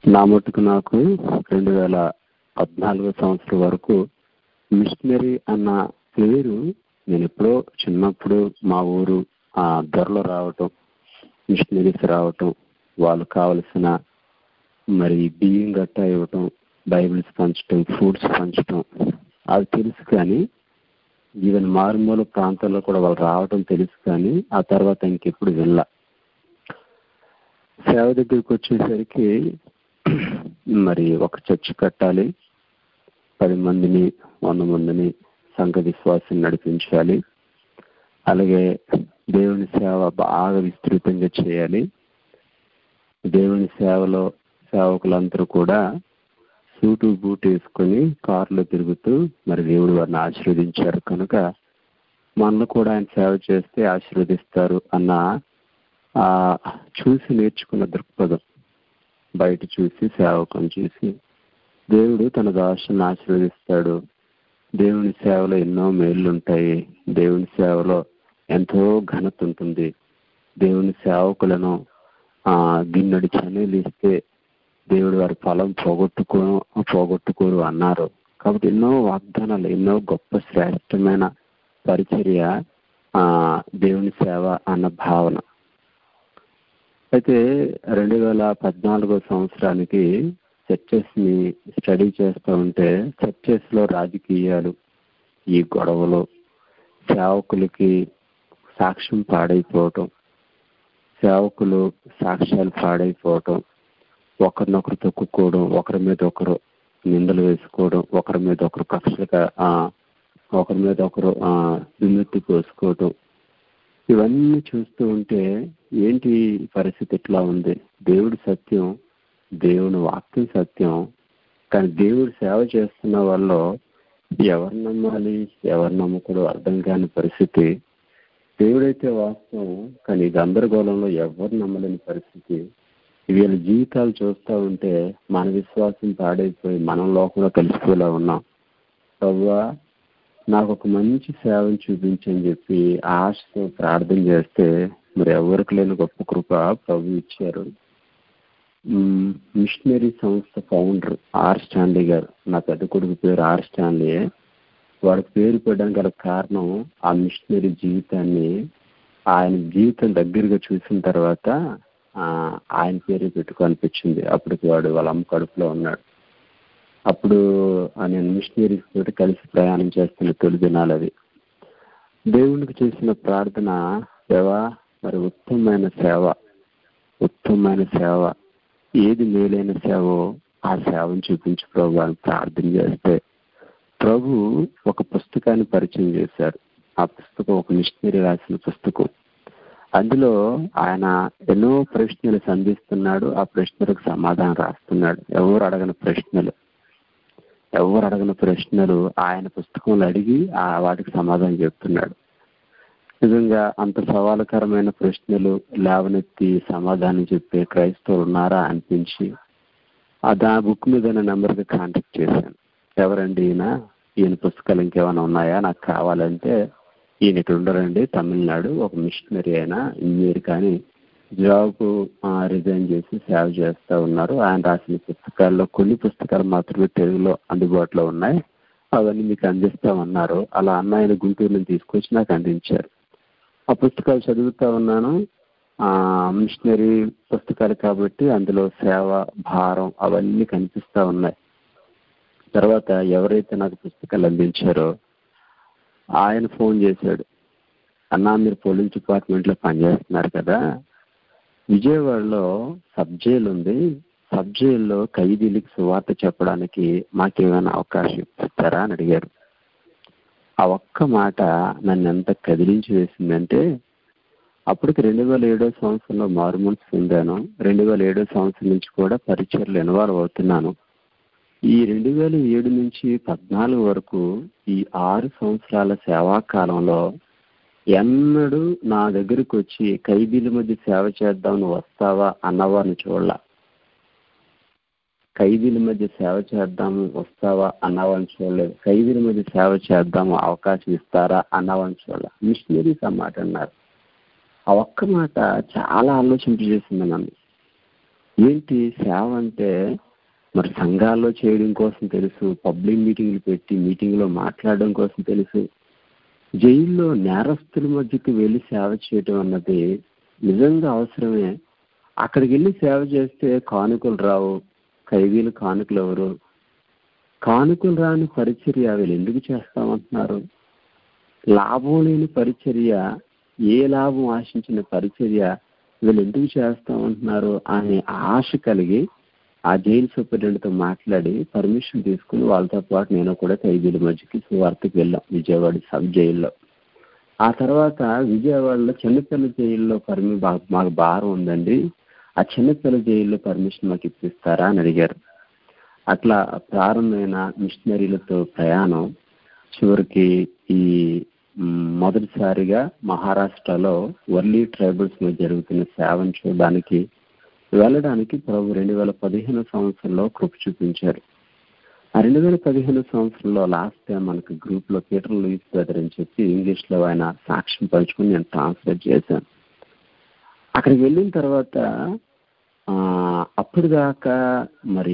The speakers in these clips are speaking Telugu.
నా మటుకు నాకు రెండు వేల పద్నాలుగో సంవత్సరం వరకు మిషనరీ అన్న పేరు నేను ఎప్పుడో చిన్నప్పుడు మా ఊరు ఆ దొరలో రావటం మిషనరీస్ రావటం వాళ్ళు కావలసిన మరి బియ్యం గట్ట ఇవ్వటం బైబిల్స్ పంచటం ఫ్రూట్స్ పంచటం అది తెలుసు కానీ ఈవెన్ మారుమూల ప్రాంతాల్లో కూడా వాళ్ళు రావటం తెలుసు కానీ ఆ తర్వాత ఇంకెప్పుడు వెళ్ళా సేవ దగ్గరికి వచ్చేసరికి మరి ఒక చర్చ్ కట్టాలి పది మందిని వంద మందిని సంఘ విశ్వాసం నడిపించాలి అలాగే దేవుని సేవ బాగా విస్తృతంగా చేయాలి దేవుని సేవలో సేవకులందరూ కూడా సూటు బూట్ వేసుకొని కారులో తిరుగుతూ మరి దేవుడు వారిని ఆశీర్వదించారు కనుక మనల్ని కూడా ఆయన సేవ చేస్తే ఆశీర్వదిస్తారు అన్న ఆ చూసి నేర్చుకున్న దృక్పథం బయట చూసి సేవకుని చూసి దేవుడు తన దాసుని ఆశీర్వదిస్తాడు దేవుని సేవలో ఎన్నో మేళ్ళు ఉంటాయి దేవుని సేవలో ఎంతో ఘనత ఉంటుంది దేవుని సేవకులను ఆ గిన్నెడి చనీలు ఇస్తే దేవుడు వారి ఫలం పోగొట్టుకో పోగొట్టుకోరు అన్నారు కాబట్టి ఎన్నో వాగ్దానాలు ఎన్నో గొప్ప శ్రేష్టమైన పరిచర్య ఆ దేవుని సేవ అన్న భావన అయితే రెండు వేల పద్నాలుగో సంవత్సరానికి చర్చెస్ ని స్టడీ చేస్తూ ఉంటే చర్చెస్ లో రాజకీయాలు ఈ గొడవలు సేవకులకి సాక్ష్యం పాడైపోవటం సేవకులు సాక్ష్యాలు పాడైపోవటం ఒకరినొకరు తొక్కుకోవడం ఒకరి మీద ఒకరు నిందలు వేసుకోవడం ఒకరి మీద ఒకరు కక్షలుగా ఒకరి మీద ఒకరు విముక్తి పోసుకోవడం ఇవన్నీ చూస్తూ ఉంటే ఏంటి పరిస్థితి ఎట్లా ఉంది దేవుడి సత్యం దేవుని వాక్యం సత్యం కానీ దేవుడు సేవ చేస్తున్న వాళ్ళు ఎవరు నమ్మాలి ఎవరు నమ్మకూడదు అర్థం కాని పరిస్థితి దేవుడైతే వాస్తవం కానీ గందరగోళంలో ఎవరు నమ్మలేని పరిస్థితి వీళ్ళ జీవితాలు చూస్తూ ఉంటే మన విశ్వాసం పాడైపోయి మనం లోకంలో కలిసిపోయేలా ఉన్నాం ప్రవ్వా నాకు ఒక మంచి సేవను చూపించని చెప్పి ఆశతో ప్రార్థన చేస్తే మరి ఎవరికి లేని గొప్ప కృప ప్రభు ఇచ్చారు మిషనరీ సంస్థ ఫౌండర్ ఆర్ స్టాన్లీ గారు నా పెద్ద కొడుకు పేరు ఆర్ స్టాన్లీ వాడి పేరు పెట్టడానికి గల కారణం ఆ మిషనరీ జీవితాన్ని ఆయన జీవితం దగ్గరగా చూసిన తర్వాత ఆయన పేరు పెట్టుకో అనిపించింది అప్పటికి వాడు వాళ్ళ అమ్మ కడుపులో ఉన్నాడు అప్పుడు నేను మిషనరీస్ తోటి కలిసి ప్రయాణం చేస్తున్న తొలి దినాలు అవి దేవునికి చేసిన ప్రార్థన సేవ మరి ఉత్తమమైన సేవ ఉత్తమమైన సేవ ఏది మేలైన సేవో ఆ సేవను చూపించి ప్రభు అని ప్రార్థన చేస్తే ప్రభు ఒక పుస్తకాన్ని పరిచయం చేశారు ఆ పుస్తకం ఒక మిషనరీ రాసిన పుస్తకం అందులో ఆయన ఎన్నో ప్రశ్నలు సంధిస్తున్నాడు ఆ ప్రశ్నలకు సమాధానం రాస్తున్నాడు ఎవరు అడగని ప్రశ్నలు ఎవరు అడగని ప్రశ్నలు ఆయన పుస్తకంలో అడిగి ఆ వాటికి సమాధానం చెప్తున్నాడు నిజంగా అంత సవాలకరమైన ప్రశ్నలు లేవనెత్తి సమాధానం చెప్పే క్రైస్తవులు ఉన్నారా అనిపించి ఆ దా బుక్ మీద నెంబర్కి కాంటాక్ట్ చేశాను ఎవరండి ఈయన ఈయన పుస్తకాలు ఇంకేమైనా ఉన్నాయా నాకు కావాలంటే ఈయన ఇటు ఉండరండి తమిళనాడు ఒక మిషనరీ అయినా ఇంజనీర్ కానీ జాబ్ రిజైన్ చేసి సేవ చేస్తూ ఉన్నారు ఆయన రాసిన పుస్తకాల్లో కొన్ని పుస్తకాలు మాత్రమే తెలుగులో అందుబాటులో ఉన్నాయి అవన్నీ మీకు అందిస్తామన్నారు అలా అన్న ఆయన గుంటూరు నుంచి తీసుకొచ్చి నాకు అందించారు ఆ పుస్తకాలు చదువుతా ఉన్నాను మిషనరీ పుస్తకాలు కాబట్టి అందులో సేవ భారం అవన్నీ కనిపిస్తూ ఉన్నాయి తర్వాత ఎవరైతే నాకు పుస్తకాలు అందించారో ఆయన ఫోన్ చేశాడు అన్నా మీరు పోలీస్ డిపార్ట్మెంట్లో పనిచేస్తున్నారు కదా విజయవాడలో సబ్ జైలు ఉంది సబ్ జైల్లో ఖైదీలకు సువార్త చెప్పడానికి మాకేమైనా అవకాశం ఇస్తారా అని అడిగారు ఆ ఒక్క మాట నన్ను ఎంత కదిలించి వేసిందంటే అప్పటికి రెండు వేల ఏడో సంవత్సరంలో మారుమూల్స్ పొందాను రెండు వేల ఏడో సంవత్సరం నుంచి కూడా పరిచయలు ఇన్వాల్వ్ అవుతున్నాను ఈ రెండు వేల ఏడు నుంచి పద్నాలుగు వరకు ఈ ఆరు సంవత్సరాల సేవా కాలంలో ఎన్నడూ నా దగ్గరికి వచ్చి ఖైదీల మధ్య సేవ చేద్దాం నువ్వు వస్తావా అన్నవారిని చూడాల ఖైదీల మధ్య సేవ చేద్దాము వస్తావా అన్నవారిని చూడలేదు ఖైదీల మధ్య సేవ చేద్దాము అవకాశం ఇస్తారా అన్నవారిని చూడాల మిషనరీస్ ఆ మాట అన్నారు ఆ ఒక్క మాట చాలా ఆలోచింపజేసింది నన్ను ఏంటి సేవ అంటే మరి సంఘాల్లో చేయడం కోసం తెలుసు పబ్లిక్ మీటింగ్లు పెట్టి మీటింగ్లో మాట్లాడడం కోసం తెలుసు జైల్లో నేరస్తుల మధ్యకి వెళ్ళి సేవ చేయడం అన్నది నిజంగా అవసరమే అక్కడికి వెళ్ళి సేవ చేస్తే కానుకలు రావు ఖైదీలు కానుకలు ఎవరు కానుకలు రాని పరిచర్య వీళ్ళు ఎందుకు చేస్తామంటున్నారు లాభం లేని పరిచర్య ఏ లాభం ఆశించిన పరిచర్య వీళ్ళు ఎందుకు చేస్తామంటున్నారు అనే ఆశ కలిగి ఆ జైలు సూపరింటెండెంట్తో మాట్లాడి పర్మిషన్ తీసుకుని వాళ్ళతో పాటు నేను కూడా ఖైదీల మధ్యకి సువార్తకి వెళ్ళాం విజయవాడ సబ్ జైల్లో ఆ తర్వాత విజయవాడలో చిన్నపిల్ల జైల్లో పర్మి మాకు భారం ఉందండి ఆ చిన్నపిల్ల జైల్లో పర్మిషన్ మాకు ఇప్పిస్తారా అని అడిగారు అట్లా ప్రారంభమైన మిషనరీలతో ప్రయాణం చివరికి ఈ మొదటిసారిగా మహారాష్ట్రలో వర్లీ ట్రైబల్స్ మీద జరుగుతున్న సేవను చూడడానికి వెళ్ళడానికి ప్రభు రెండు వేల పదిహేను సంవత్సరంలో కృప చూపించారు ఆ రెండు వేల పదిహేను సంవత్సరంలో లాస్ట్ టైం మనకు గ్రూప్ లో పీటర్ లూయిస్ బ్రదర్ అని చెప్పి ఇంగ్లీష్ లో ఆయన సాక్ష్యం పంచుకుని నేను ట్రాన్స్లేట్ చేశాను అక్కడికి వెళ్ళిన తర్వాత అప్పుడు దాకా మరి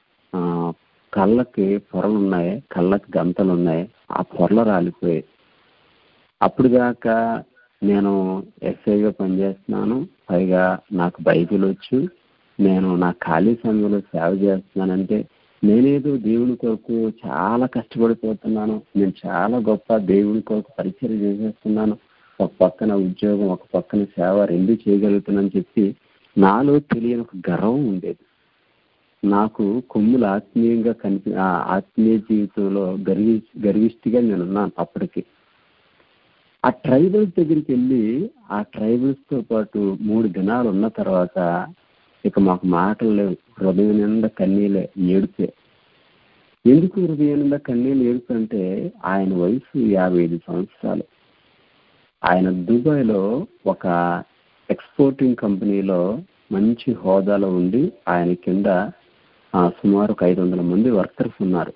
కళ్ళకి పొరలు ఉన్నాయి కళ్ళకి గంతలు ఉన్నాయి ఆ పొరలు రాలిపోయాయి అప్పుడు దాకా నేను ఎస్ఐగా పనిచేస్తున్నాను పైగా నాకు బైబిల్ వచ్చు నేను నా ఖాళీ సమయంలో సేవ చేస్తున్నానంటే నేనేదో దేవుని కొరకు చాలా కష్టపడిపోతున్నాను నేను చాలా గొప్ప దేవుని కొరకు పరిచయం చేసేస్తున్నాను ఒక పక్కన ఉద్యోగం ఒక పక్కన సేవ రెండు చేయగలుగుతున్నానని చెప్పి నాలో తెలియని ఒక గర్వం ఉండేది నాకు కొమ్ములు ఆత్మీయంగా కనిపి ఆత్మీయ జీవితంలో గర్వి గర్విష్టిగా నేనున్నాను అప్పటికి ఆ ట్రైబల్స్ దగ్గరికి వెళ్ళి ఆ ట్రైబల్స్ తో పాటు మూడు దినాలు ఉన్న తర్వాత ఇక మాకు మాటలు లేవు హృదయం నిండా కన్నీలే ఏడిపే ఎందుకు హృదయం నిండా కన్నీళ్ళు ఏడుపు అంటే ఆయన వయసు యాభై ఐదు సంవత్సరాలు ఆయన దుబాయ్లో ఒక ఎక్స్పోర్టింగ్ కంపెనీలో మంచి హోదాలో ఉండి ఆయన కింద సుమారు ఒక ఐదు వందల మంది వర్కర్స్ ఉన్నారు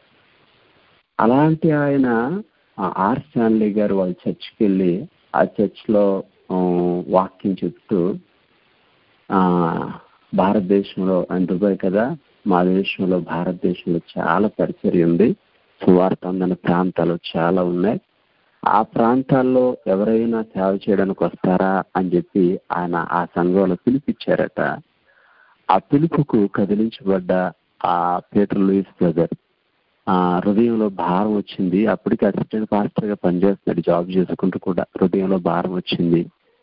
అలాంటి ఆయన ఆర్ స్టాన్లీ గారు వాళ్ళ చర్చ్కి వెళ్ళి ఆ చర్చ్లో వాక్యం చెప్తూ భారతదేశంలో ఆయన దుబాయ్ కదా మా దేశంలో భారతదేశంలో చాలా పరిచర్య ఉంది సువార్త అందని ప్రాంతాలు చాలా ఉన్నాయి ఆ ప్రాంతాల్లో ఎవరైనా సేవ చేయడానికి వస్తారా అని చెప్పి ఆయన ఆ సంఘంలో పిలిపించారట ఆ పిలుపుకు కదిలించబడ్డ ఆ పీటర్ లూయిస్ బ్రదర్ ఆ హృదయంలో భారం వచ్చింది అప్పటికి అసిస్టెంట్ పాస్టర్ గా పనిచేస్తున్నాడు జాబ్ చేసుకుంటూ కూడా హృదయంలో భారం వచ్చింది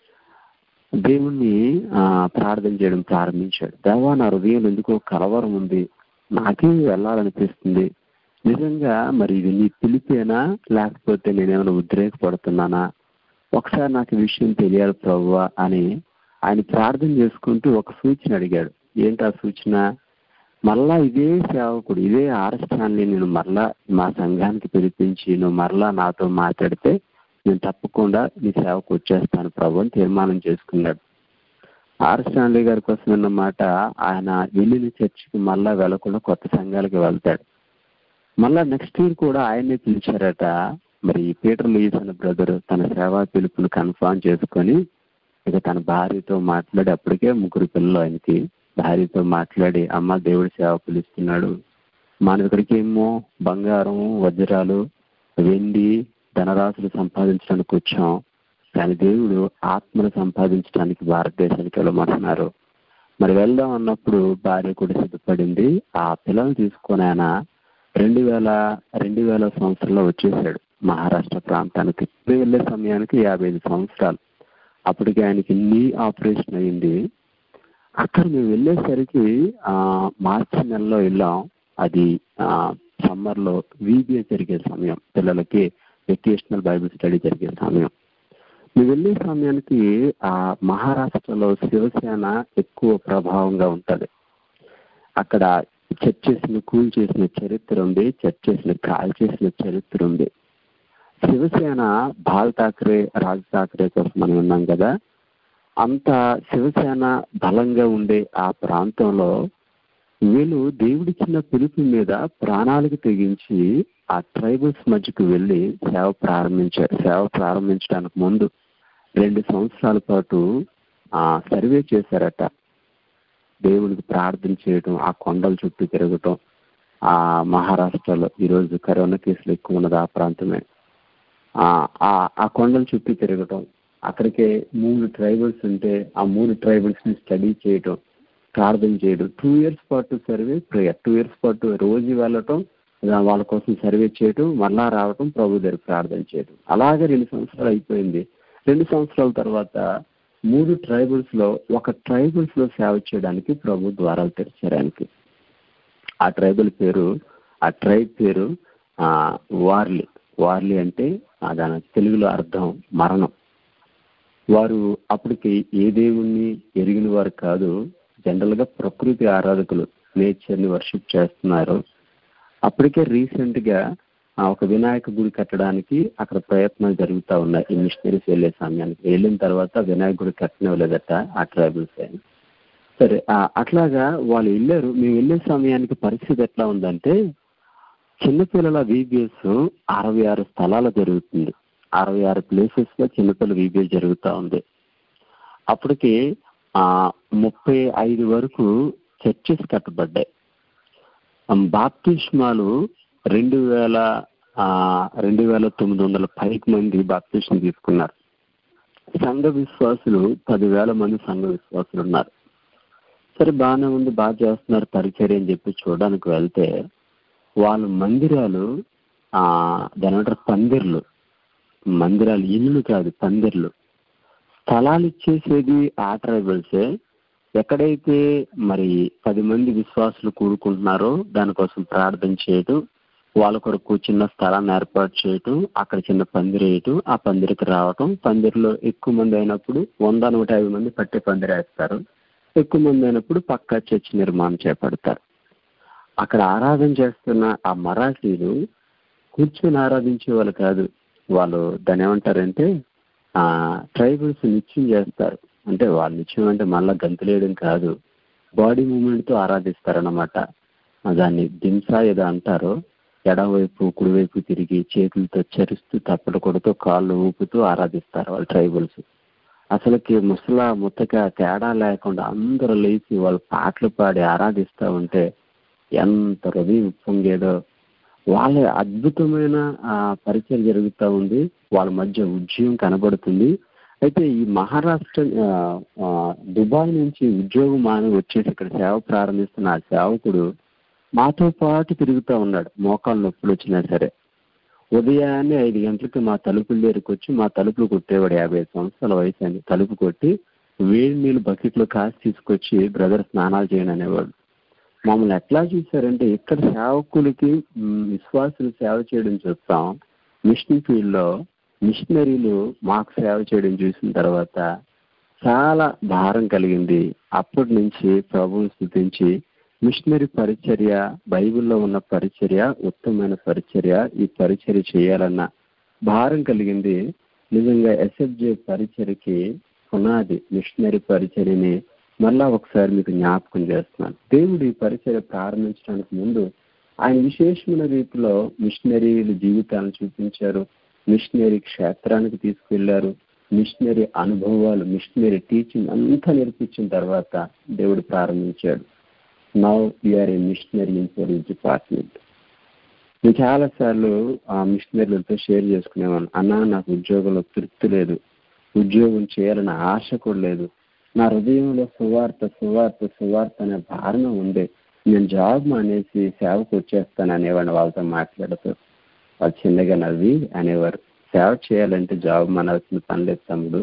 దేవుణ్ణి ఆ ప్రార్థన చేయడం ప్రారంభించాడు దేవా నా హృదయంలో ఎందుకో కలవరం ఉంది నాకే వెళ్ళాలనిపిస్తుంది నిజంగా మరి ఇది నీ పిలిపేనా లేకపోతే నేనేమైనా ఉద్రేకపడుతున్నానా ఒకసారి నాకు ఈ విషయం తెలియాలి ప్రవ్వా అని ఆయన ప్రార్థన చేసుకుంటూ ఒక సూచన అడిగాడు ఏంటి ఆ సూచన మళ్ళా ఇదే సేవకుడు ఇదే ఆరస్థాన్ని నేను మరలా మా సంఘానికి పిలిపించి నువ్వు మరలా నాతో మాట్లాడితే నేను తప్పకుండా నీ సేవకు వచ్చేస్తాను ప్రభు అని తీర్మానం చేసుకున్నాడు ఆర్ స్టాన్లీ గారి కోసం అన్నమాట ఆయన వెళ్ళిన చర్చికి మళ్ళా వెళ్లకుండా కొత్త సంఘాలకి వెళ్తాడు మళ్ళా నెక్స్ట్ ఇయర్ కూడా ఆయన్నే పిలిచారట మరి పీటర్ లూయిస్ అనే బ్రదర్ తన సేవా పిలుపుని కన్ఫర్మ్ చేసుకొని ఇక తన భార్యతో మాట్లాడి అప్పటికే ముగ్గురు పిల్లలు ఆయనకి భార్యతో మాట్లాడి అమ్మ దేవుడి సేవ పిలుస్తున్నాడు మన ఇక్కడికి ఏమో బంగారం వజ్రాలు వెండి ధనరాశులు సంపాదించడానికి వచ్చాం కానీ దేవుడు ఆత్మను సంపాదించడానికి భారతదేశానికి వెళ్ళమంటున్నారు మరి వెళ్దాం అన్నప్పుడు భార్య కూడా సిద్ధపడింది ఆ పిల్లల్ని తీసుకొని ఆయన రెండు వేల రెండు వేల సంవత్సరంలో వచ్చేసాడు మహారాష్ట్ర ప్రాంతానికి వెళ్ళే సమయానికి యాభై ఐదు సంవత్సరాలు అప్పటికి ఆయనకి నీ ఆపరేషన్ అయింది అక్కడ మేము వెళ్ళేసరికి ఆ మార్చి నెలలో వెళ్ళాం అది సమ్మర్ లో వీబీఏ జరిగే సమయం పిల్లలకి వెకేషనల్ బైబిల్ స్టడీ జరిగే సమయం మేము వెళ్ళే సమయానికి ఆ మహారాష్ట్రలో శివసేన ఎక్కువ ప్రభావంగా ఉంటది అక్కడ చర్చెస్ని కూల్ చేసిన చరిత్ర ఉంది చర్చెస్ని కాల్ చేసిన చరిత్ర ఉంది శివసేన బాల్ ఠాకరే రాజ్ ఠాకరే కోసం మనం ఉన్నాం కదా అంత శివసేన బలంగా ఉండే ఆ ప్రాంతంలో వీళ్ళు దేవుడిచ్చిన పిలుపు మీద ప్రాణాలకు తెగించి ఆ ట్రైబల్స్ మధ్యకు వెళ్ళి సేవ ప్రారంభించారు సేవ ప్రారంభించడానికి ముందు రెండు సంవత్సరాల పాటు ఆ సర్వే చేశారట దేవుడికి ప్రార్థన చేయడం ఆ కొండల చుట్టూ తిరగటం ఆ మహారాష్ట్రలో ఈరోజు కరోనా కేసులు ఎక్కువ ఉన్నది ఆ ప్రాంతమే ఆ ఆ- ఆ కొండల చుట్టూ తిరగటం అక్కడికే మూడు ట్రైబల్స్ ఉంటే ఆ మూడు ట్రైబల్స్ ని స్టడీ చేయటం ప్రార్థన చేయడం టూ ఇయర్స్ పాటు సర్వే ప్రేయర్ టూ ఇయర్స్ పాటు రోజు వెళ్ళటం దా- వాళ్ళ కోసం సర్వే చేయటం మళ్ళా రావటం ప్రభు దగ్గర ప్రార్థన చేయటం అలాగే రెండు సంవత్సరాలు అయిపోయింది రెండు సంవత్సరాల తర్వాత మూడు ట్రైబల్స్ లో ఒక ట్రైబల్స్ లో సేవ చేయడానికి ప్రభు ద్వారాలు తెరిచారు ఆయనకి ఆ ట్రైబల్ పేరు ఆ ట్రైబ్ పేరు ఆ వార్లీ వార్లీ అంటే ఆ దాని తెలుగులో అర్థం మరణం వారు అప్పటికి ఏ దేవుణ్ణి ఎరిగిన వారు కాదు జనరల్ గా ప్రకృతి ఆరాధకులు నేచర్ ని వర్షిప్ చేస్తున్నారు అప్పటికే రీసెంట్ గా ఆ, ఒక వినాయక గుడి కట్టడానికి అక్కడ ప్రయత్నాలు జరుగుతూ ఉన్నాయి ఈ మిషనరీస్ వెళ్ళే సమయానికి వెళ్ళిన తర్వాత వినాయక గుడి కట్టనివ్వలేదట ఆ ట్రైబల్స్ అయిన సరే ఆ, అట్లాగా వాళ్ళు వెళ్ళారు మేము వెళ్ళే సమయానికి పరిస్థితి ఎట్లా ఉందంటే చిన్నపిల్లల వీబిఎస్ అరవై ఆరు స్థలాలు జరుగుతుంది అరవై ఆరు ప్లేసెస్ లో చిన్నపిల్లల వీబిఎస్ జరుగుతూ ఉంది అప్పటికి ఆ ముప్పై ఐదు వరకు చర్చెస్ కట్టబడ్డాయి బాప్తిష్మాలు రెండు వేల ఆ, రెండు వేల తొమ్మిది వందల పైకి మంది బాప్తిష్మ తీసుకున్నారు సంఘ విశ్వాసులు పదివేల మంది సంఘ విశ్వాసులు ఉన్నారు సరే బాగానే ఉంది బాగా చేస్తున్నారు పరిచర్య అని చెప్పి చూడడానికి వెళ్తే వాళ్ళ మందిరాలు ఆ దాని ఏమంటారు పందిర్లు మందిరాలు ఇల్లు కాదు పందిర్లు స్థలాలు ఇచ్చేసేది ఆ ట్రైబల్సే ఎక్కడైతే మరి పది మంది విశ్వాసులు కూడుకుంటున్నారో దానికోసం ప్రార్థన చేయటం వాళ్ళ కొరకు చిన్న స్థలాన్ని ఏర్పాటు చేయటం అక్కడ చిన్న పందిరి వేయటం ఆ పందిరికి రావటం పందిరిలో ఎక్కువ మంది అయినప్పుడు వంద నూట యాభై మంది పట్టే పందిరి వేస్తారు ఎక్కువ మంది అయినప్పుడు పక్కా చర్చి నిర్మాణం చేపడతారు అక్కడ ఆరాధన చేస్తున్న ఆ మరాఠీలు కూర్చొని ఆరాధించే వాళ్ళు కాదు వాళ్ళు దాన్ని ఏమంటారంటే ఆ ట్రైబల్స్ నిత్యం చేస్తారు అంటే వాళ్ళు నిత్యం అంటే మళ్ళా గంతులేయడం కాదు బాడీ మూమెంట్ తో ఆరాధిస్తారన్నమాట ఆ దాన్ని దింసా ఏదో అంటారు ఎడవైపు కుడివైపు తిరిగి చేతులతో చరుస్తూ తప్పలు కొడుతూ కాళ్ళు ఊపుతూ ఆరాధిస్తారు వాళ్ళు ట్రైబల్స్ అసలుకి ముసలా ముత్తక తేడా లేకుండా అందరూ లేచి వాళ్ళు పాటలు పాడి ఆరాధిస్తూ ఉంటే ఎంత హృదయం ఉప్పొంగేదో వాళ్ళ అద్భుతమైన ఆ పరిచయం జరుగుతూ ఉంది వాళ్ళ మధ్య ఉద్యోగం కనబడుతుంది అయితే ఈ మహారాష్ట్ర ఆ, ఆ, దుబాయ్ నుంచి ఉద్యోగం మాని వచ్చేసి ఇక్కడ సేవ ప్రారంభిస్తున్న ఆ సేవకుడు మాతో పాటు తిరుగుతూ ఉన్నాడు మోకాలు నొప్పులు వచ్చినా సరే ఉదయాన్నే ఐదు గంటలకు మా తలుపుల దగ్గరికి వచ్చి మా తలుపులు కొట్టేవాడు యాభై ఐదు సంవత్సరాల వయసు అని తలుపు కొట్టి వేడి నీళ్ళు బకెట్లో కాసి తీసుకొచ్చి బ్రదర్ స్నానాలు చేయను అనేవాడు మమ్మల్ని ఎట్లా చూశారంటే ఇక్కడ సేవకులకి మ్, విశ్వాసులు సేవ చేయడం చూస్తాం మిషన్ ఫీల్డ్ లో మిషనరీలు మాకు సేవ చేయడం చూసిన తర్వాత చాలా భారం కలిగింది అప్పటి నుంచి ప్రభువుని స్థుతించి మిషనరీ పరిచర్య బైబిల్లో ఉన్న పరిచర్య ఉత్తమమైన పరిచర్య ఈ పరిచర్య చేయాలన్న భారం కలిగింది నిజంగా ఎస్ఎఫ్జే పరిచర్యకి పునాది మిషనరీ పరిచర్యని మళ్ళా ఒకసారి మీకు జ్ఞాపకం చేస్తున్నాను దేవుడు ఈ పరిచర్య ప్రారంభించడానికి ముందు ఆయన విశేషమైన రీతిలో మిషనరీల జీవితాలను చూపించారు మిషనరీ క్షేత్రానికి తీసుకెళ్లారు మిషనరీ అనుభవాలు మిషనరీ టీచింగ్ అంతా నేర్పించిన తర్వాత దేవుడు ప్రారంభించాడు now you are a missionary in police department నేను చాలా సార్లు ఆ మిషనరీలతో షేర్ చేసుకునేవాను అన్నా నాకు ఉద్యోగంలో తృప్తి లేదు ఉద్యోగం చేయాలన్న ఆశ కూడా లేదు నా హృదయంలో సువార్త సువార్త సువార్త అనే భారణ ఉంది నేను జాబ్ మానేసి సేవకు వచ్చేస్తాను అనేవాడిని వాళ్ళతో మాట్లాడుతూ వాళ్ళు చిన్నగా నవ్వి అనేవారు సేవ చేయాలంటే జాబ్ మానాల్సిన పని లేదు తమ్ముడు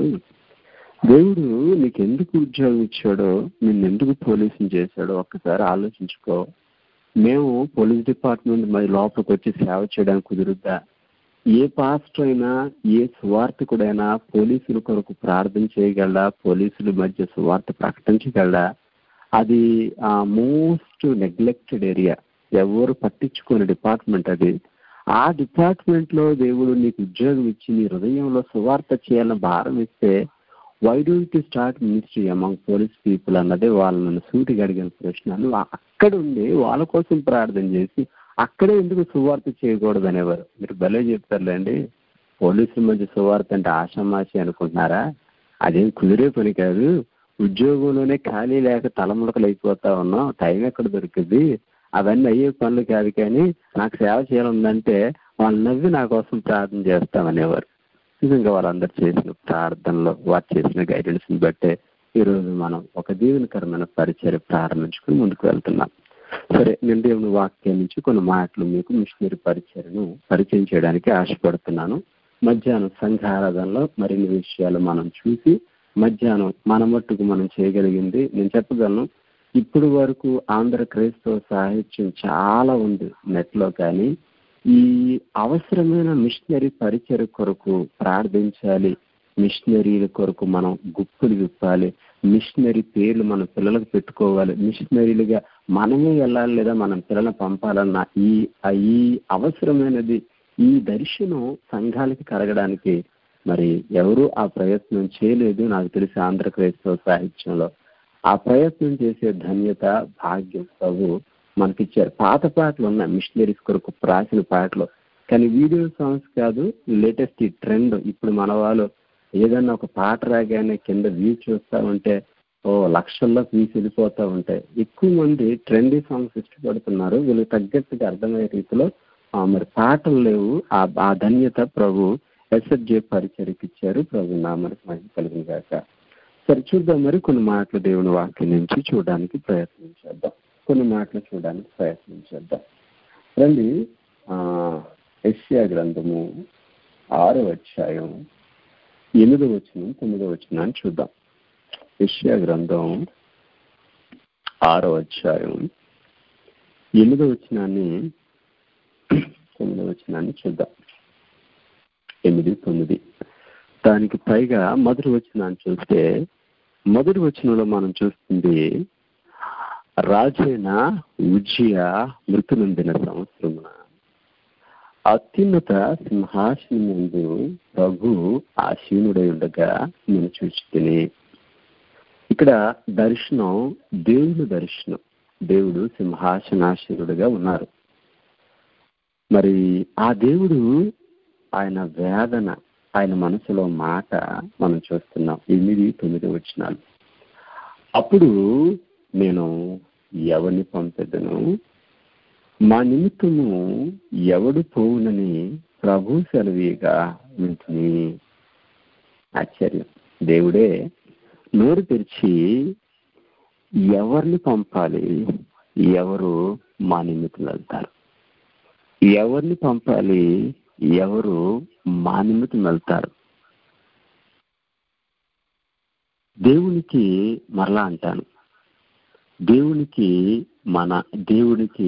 దేవుడు నీకు ఎందుకు ఉద్యోగం ఇచ్చాడో నిన్ను ఎందుకు పోలీసుని చేశాడో ఒక్కసారి ఆలోచించుకో మేము పోలీస్ డిపార్ట్మెంట్ మరి లోపలికి వచ్చి సేవ చేయడానికి కుదురుద్దా ఏ పాస్టర్ అయినా ఏ సువార్థకుడైనా పోలీసుల కొరకు ప్రార్థన చేయగలడా పోలీసుల మధ్య సువార్త ప్రకటించగలడా అది ఆ మోస్ట్ నెగ్లెక్టెడ్ ఏరియా ఎవరు పట్టించుకునే డిపార్ట్మెంట్ అది ఆ డిపార్ట్మెంట్ లో దేవుడు నీకు ఉద్యోగం ఇచ్చి నీ హృదయంలో సువార్త చేయాలని భారం ఇస్తే why don't you start ministry among police people అన్నదే వాళ్ళు నన్ను సూటిగా అడిగిన ప్రశ్న నువ్వు అక్కడ ఉండి వాళ్ళ కోసం ప్రార్థన చేసి అక్కడే ఎందుకు సువార్త చేయకూడదు అనేవారు మీరు భలే చెప్తారులేండి పోలీసుల మధ్య సువార్త అంటే ఆషామాషి అనుకుంటున్నారా అదేం కుదిరే పని కాదు ఉద్యోగంలోనే ఖాళీ లేక తలముడకలు అయిపోతా ఉన్నాం టైం ఎక్కడ దొరికింది అవన్నీ అయ్యే పనులు కాదు కానీ నాకు సేవ చేయాలందంటే వాళ్ళు నవ్వి నా కోసం ప్రార్థన చేస్తామనేవారు నిజంగా వాళ్ళందరూ చేసిన ప్రార్థనలో వారు చేసిన గైడెన్స్ ని బట్టే ఈరోజు మనం ఒక దీవెనకరమైన పరిచయం ప్రారంభించుకుని ముందుకు వెళ్తున్నాం సరే నేను దేవుని వాక్యం నుంచి కొన్ని మాటలు మీకు మిషనరీ పరిచయను పరిచయం చేయడానికి ఆశపడుతున్నాను మధ్యాహ్నం సంఘారాధనలో మరిన్ని విషయాలు మనం చూసి మధ్యాహ్నం మన మట్టుకు మనం చేయగలిగింది నేను చెప్పగలను ఇప్పుడు వరకు ఆంధ్ర క్రైస్తవ సాహిత్యం చాలా ఉంది నెట్ లో కానీ ఈ అవసరమైన మిషనరీ పరిచయ కొరకు ప్రార్థించాలి మిషనరీల కొరకు మనం గుప్పులు విప్పాలి మిషనరీ పేర్లు మన పిల్లలకు పెట్టుకోవాలి మిషనరీలుగా మనమే వెళ్ళాలి లేదా మన పిల్లలను పంపాలన్న ఈ ఈ అవసరమైనది ఈ దర్శనం సంఘాలకి కలగడానికి మరి ఎవరు ఆ ప్రయత్నం చేయలేదు నాకు తెలిసి ఆంధ్ర క్రైస్తవ సాహిత్యంలో ఆ ప్రయత్నం చేసే ధన్యత భాగ్యం ప్రభు మనకిచ్చారు పాత పాటలు ఉన్నాయి మిషనరీస్ కొరకు రాసిన పాటలు కానీ వీడియో సాంగ్స్ కాదు లేటెస్ట్ ఈ ట్రెండ్ ఇప్పుడు మన వాళ్ళు ఏదన్నా ఒక పాట రాగానే కింద వ్యూ చూస్తా ఉంటే ఓ లక్షల్లో వ్యూస్ వెళ్ళిపోతా ఉంటాయి ఎక్కువ మంది ట్రెండీ సాంగ్స్ ఇష్టపడుతున్నారు వీళ్ళకి తగ్గట్టుగా అర్థమయ్యే రీతిలో మరి పాటలు లేవు ఆ ధన్యత ప్రభు ఎస్ఎఫ్జే పరిచయకి ఇచ్చారు ప్రభు నామనికి మహిమ కలిగిన గాక సరే చూద్దాం మరి కొన్ని మాటలు దేవుని వాక్యం నుంచి చూడడానికి ప్రయత్నం చేద్దాం కొన్ని మాటలు చూడడానికి ప్రయత్నం చేద్దాం రండి ఎస్యా గ్రంథము ఆరో అధ్యాయం ఎనిమిదో వచ్చిన తొమ్మిదో వచ్చిన అని చూద్దాం యష్యా గ్రంథం ఆరో అధ్యాయం ఎనిమిదో వచ్చినాన్ని తొమ్మిదో వచ్చినాన్ని చూద్దాం ఎనిమిది తొమ్మిది దానికి పైగా మొదటి వచ్చినాన్ని చూస్తే మొదటి వచనంలో మనం చూస్తుంది రాజైన ఉజ్జియ మృతి నొందిన సంవత్సరమున అత్యున్నత సింహాసనం ముందు ప్రభు ఆశీనుడై ఉండగా నేను చూచి ఇక్కడ దర్శనం దేవుని దర్శనం దేవుడు సింహాసనాశీనుడుగా ఉన్నారు మరి ఆ దేవుడు ఆయన వేదన ఆయన మనసులో మాట మనం చూస్తున్నాం ఎనిమిది తొమ్మిది వచ్చినాలు అప్పుడు నేను ఎవరిని పంపెదను మా నిమిత్తము ఎవడు పోవునని ప్రభు సెలవీగా వింటుని ఆశ్చర్యం దేవుడే నోరు తెరిచి ఎవరిని పంపాలి ఎవరు మా నిమిత్తం వెళ్తారు ఎవరిని పంపాలి ఎవరు మా నిమిత్తం వెళ్తారు దేవునికి మరలా అంటాను దేవునికి మన దేవునికి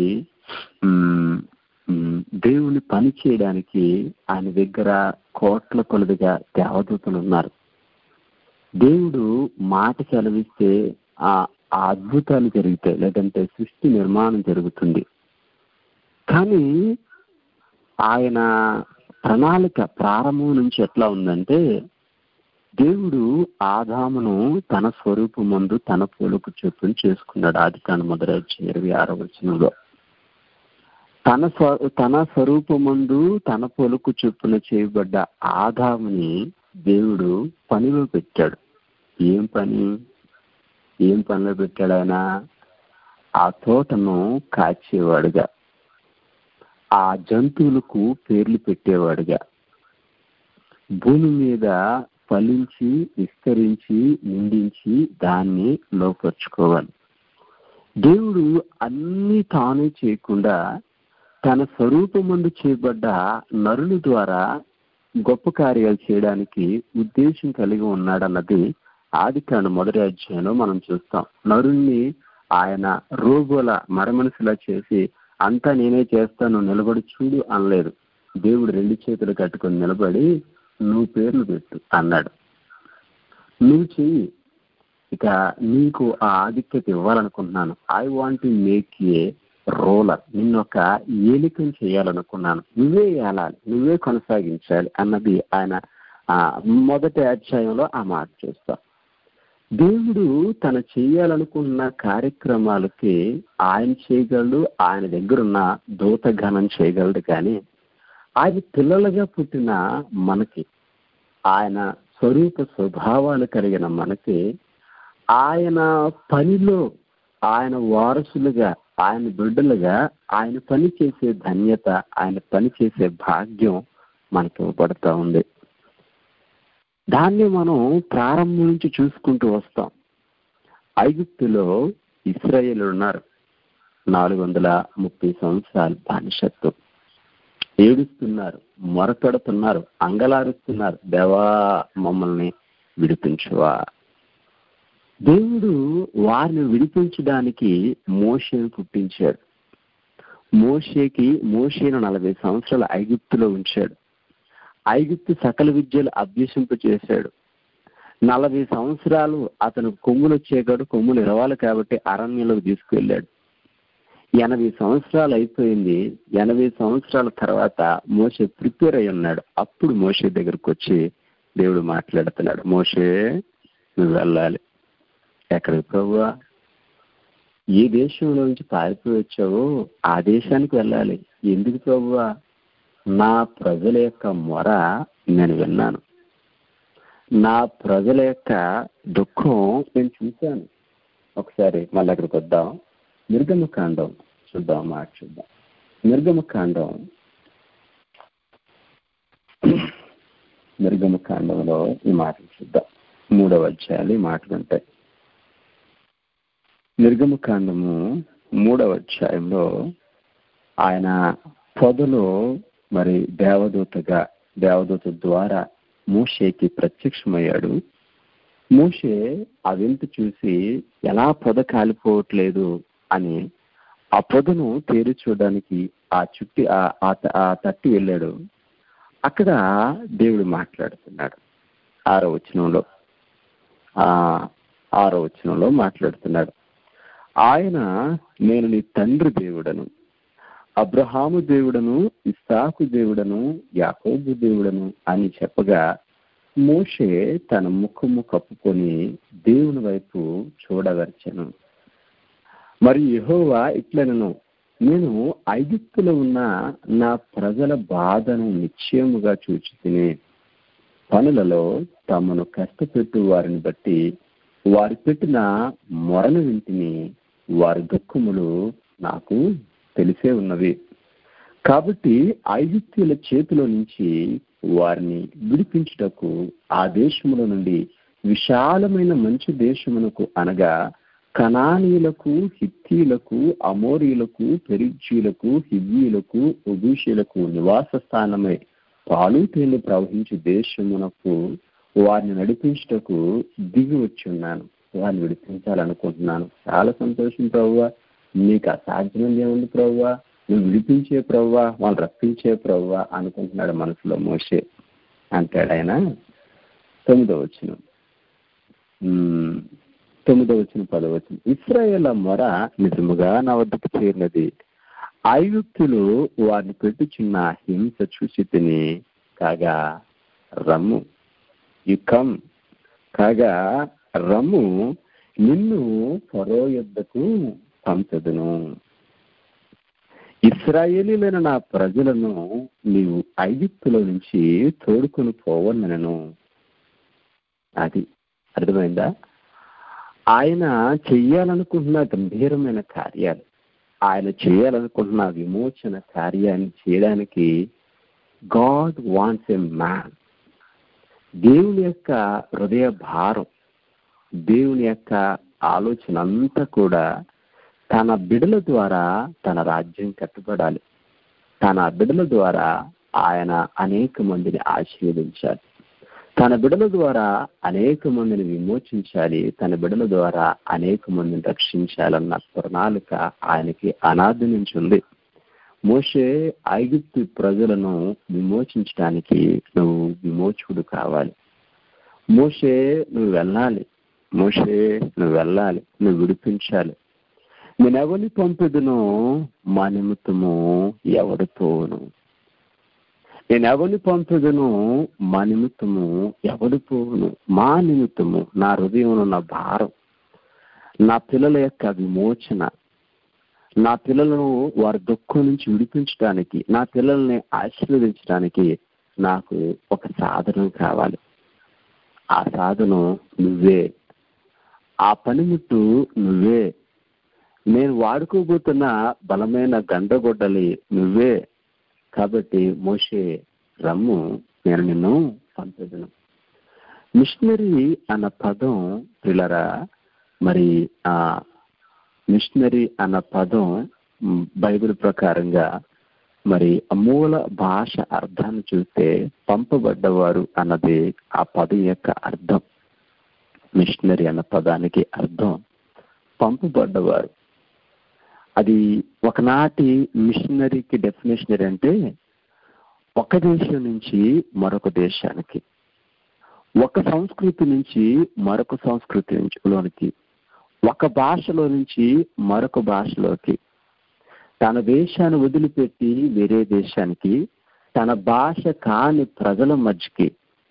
దేవుని పని చేయడానికి ఆయన దగ్గర కోట్ల కొలదిగా దేవదూతలు ఉన్నారు దేవుడు మాట సెలవిస్తే ఆ అద్భుతాలు జరుగుతాయి లేదంటే సృష్టి నిర్మాణం జరుగుతుంది కానీ ఆయన ప్రణాళిక ప్రారంభం నుంచి ఎట్లా ఉందంటే దేవుడు ఆదామును తన స్వరూపం ముందు తన పోలుకు చొప్పున చేసుకున్నాడు ఆది కాను మొదలైన ఇరవై ఆరో వచనంలో తన స్వ తన స్వరూపమందు తన పొలుకు చొప్పున చేయబడ్డ ఆదాముని దేవుడు పనిలో పెట్టాడు ఏం పని ఏం పనిలో పెట్టాడు ఆయన ఆ తోటను కాచేవాడుగా ఆ జంతువులకు పేర్లు పెట్టేవాడుగా భూమి మీద ఫలించి విస్తరించి నిండించి దాన్ని లోపరుచుకోవాలి దేవుడు అన్ని తానే చేయకుండా తన స్వరూపమందు చేయబడ్డ నరుల ద్వారా గొప్ప కార్యాలు చేయడానికి ఉద్దేశం కలిగి ఉన్నాడన్నది ఆది కాండ మొదటి అధ్యాయంలో మనం చూస్తాం నరుణ్ణి ఆయన రోగుల మరమనసులా చేసి అంతా నేనే చేస్తాను నిలబడి చూడు అనలేదు దేవుడు రెండు చేతులు కట్టుకొని నిలబడి నువ్వు పేర్లు పెట్టు అన్నాడు నువ్వు చెయ్యి ఇక నీకు ఆ ఆధిక్యత ఇవ్వాలనుకుంటున్నాను I want to make a roller నిన్ను ఒక ఏలికం చేయాలనుకున్నాను నువ్వే ఏలాలి నువ్వే కొనసాగించాలి అన్నది ఆయన మొదటి అధ్యాయంలో ఆ మాట చూస్తాం దేవుడు తన చేయాలనుకున్న కార్యక్రమాలకి ఆయన చేయగలడు ఆయన దగ్గరున్న దూతగానం చేయగలడు కానీ ఆయన పిల్లలుగా పుట్టిన మనకి ఆయన స్వరూప స్వభావాలు కలిగిన మనకి ఆయన పనిలో ఆయన వారసులుగా ఆయన బిడ్డలుగా ఆయన పని చేసే ధన్యత ఆయన పని చేసే భాగ్యం మనకి ఇవ్వబడతా ఉంది దాన్ని మనం ప్రారంభం నుంచి చూసుకుంటూ వస్తాం ఐగుప్తులో ఇస్రాయేల్ ఉన్నారు నాలుగు వందల ముప్పై సంవత్సరాలు బానిసత్వం ఏడుస్తున్నారు మొరపెడుతున్నారు అంగలారుస్తున్నారు దేవా మమ్మల్ని విడిపించువా దేవుడు వారిని విడిపించడానికి మోషేను పుట్టించాడు మోషేకి మోషేను నలభై సంవత్సరాలు ఐగుప్తులో ఉంచాడు ఐగుప్తు సకల విద్యలు అభ్యసింప చేశాడు నలభై సంవత్సరాలు అతను కొమ్ములు వచ్చేకాడు కొమ్ములు ఇరవాలి కాబట్టి అరణ్యంలోకి తీసుకువెళ్ళాడు ఎనభై సంవత్సరాలు అయిపోయింది ఎనభై సంవత్సరాల తర్వాత మోసే ప్రిపేర్ అయి ఉన్నాడు అప్పుడు మోసే దగ్గరకు వచ్చి దేవుడు మాట్లాడుతున్నాడు మోసే నువ్వు వెళ్ళాలి ఎక్కడికి ప్రభువా ఏ దేశంలో నుంచి పారిపోయి వచ్చావో ఆ దేశానికి వెళ్ళాలి ఎందుకు ప్రభువా నా ప్రజల యొక్క మొర నేను విన్నాను నా ప్రజల యొక్క దుఃఖం నేను చూశాను ఒకసారి మళ్ళీ అక్కడికి వద్దాం నిర్గమ కాండం చూద్దాం మాట చూద్దాం నిర్గమ కాండం నిర్గమ కాండంలో ఈ మాటలు చూద్దాం మూడవ అధ్యాయాలు ఈ మాటలు ఉంటాయి నిర్గమ కాండము మూడవ అధ్యాయంలో ఆయన పొదలో మరి దేవదూతగా దేవదూత ద్వారా మోషేకి ప్రత్యక్షమయ్యాడు మోషే ఆ వెంట చూసి ఎలా పొద కాలిపోవట్లేదు అని ఆ పొదను తేరి చూడడానికి ఆ చుట్టి ఆ తట్టి వెళ్ళాడు అక్కడ దేవుడు మాట్లాడుతున్నాడు ఆరో వచనంలో ఆ ఆరో వచనంలో మాట్లాడుతున్నాడు ఆయన నేను నీ తండ్రి దేవుడను అబ్రహాము దేవుడను ఇస్సాకు దేవుడను యాకోబు దేవుడను అని చెప్పగా మోషే తన ముఖము కప్పుకొని దేవుని వైపు చూడవచ్చను మరి యహోవా ఇట్లనను నేను ఐగుప్తులో ఉన్న నా ప్రజల బాధను నిశ్చయముగా చూచి తిని పనులలో తమను కష్టపెట్టు వారిని బట్టి వారు పెట్టిన మొరను వింటిని వారి దుఃఖములు నాకు తెలిసే ఉన్నవి కాబట్టి ఐగుప్తుల చేతిలో నుంచి వారిని విడిపించుటకు ఆ దేశముల నుండి విశాలమైన మంచి దేశమునకు అనగా కనానీయులకు హిత్తీలకు అమోరీలకు పెరిజీలకు హివ్వీలకు ఉబీషీలకు నివాస స్థానమై పాలు తేలి ప్రవహించే దేశమునకు వారిని నడిపించుటకు దిగి వచ్చి ఉన్నాను వారిని విడిపించాలనుకుంటున్నాను చాలా సంతోషం ప్రవ్వా నీకు అసాధ్యం ఏముంది ప్రవ్వా నువ్వు విడిపించే ప్రవ్వా వాళ్ళు రప్పించే ప్రవ్వా అనుకుంటున్నాడు మనసులో మోసే అంటాడు ఆయన తొమ్మిదో వచ్చిన తొమ్మిదో వచ్చిన పదో వచ్చిన ఇస్రాయేల్ మొర నిజముగా నా వద్దకు చేరినది ఐగుప్తులు వారిని పెట్టుచున్న హింస చూసి తిని కాగా రమ్ము యుకం కాగా రమ్ము నిన్ను ఫరో యుద్ధకు పంచదును ఇస్రాయేలీలైన నా ప్రజలను నీవు ఐగుప్తులో నుంచి తోడుకొని పోవన్నను అది అర్థమైందా ఆయన చెయ్యాలనుకుంటున్న గంభీరమైన కార్యాలు ఆయన చేయాలనుకుంటున్న విమోచన కార్యాన్ని చేయడానికి గాడ్ వాంట్స్ ఎ మ్యాన్ దేవుని యొక్క హృదయ భారం దేవుని యొక్క ఆలోచన అంతా కూడా తన బిడల ద్వారా తన రాజ్యం కట్టుబడాలి తన బిడల ద్వారా ఆయన అనేక మందిని ఆశీర్వదించాలి తన బిడల ద్వారా అనేక మందిని విమోచించాలి తన బిడల ద్వారా అనేక మందిని రక్షించాలన్న ప్రణాళిక ఆయనకి అనాది నుంచి ఉంది మోషే ఐగుప్తు ప్రజలను విమోచించడానికి నువ్వు విమోచకుడు కావాలి మోషే నువ్వు వెళ్ళాలి మోషే నువ్వు వెళ్ళాలి నువ్వు విడిపించాలి నేను ఎవరిని పంపిదునో మా నిమిత్తము ఎవడు పోవును నేను ఎవరిని పంపిదునో మా నిమిత్తము ఎవడు పోవును మా నిమిత్తము నా హృదయంలో ఉన్న భారం నా పిల్లల యొక్క విమోచన నా పిల్లలను వారి దుఃఖం నుంచి విడిపించడానికి నా పిల్లల్ని ఆశీర్వదించడానికి నాకు ఒక సాధనం కావాలి ఆ సాధనం నువ్వే ఆ పనిముట్టు నువ్వే నేను వాడుకోబోతున్న బలమైన గండగొడ్డలి నువ్వే కాబట్టి మోషే రమ్ము నేను నిన్ను పంపెదను మిషనరీ అన్న పదం పిల్లరా మరి ఆ మిషనరీ అన్న పదం మ్, బైబిల్ ప్రకారంగా మరి ఆ మూల భాష అర్థాన్ని చూస్తే పంపబడ్డవారు అన్నది ఆ పదం యొక్క అర్థం మిషనరీ అన్న పదానికి అర్థం పంపబడ్డవారు అది ఒకనాటి మిషనరీకి డెఫినేషన్ అంటే ఒక దేశం నుంచి మరొక దేశానికి ఒక సంస్కృతి నుంచి మరొక సంస్కృతి నుంచి లోనికి ఒక భాషలో నుంచి మరొక భాషలోకి తన దేశాన్ని వదిలిపెట్టి వేరే దేశానికి తన భాష కాని ప్రజల మధ్యకి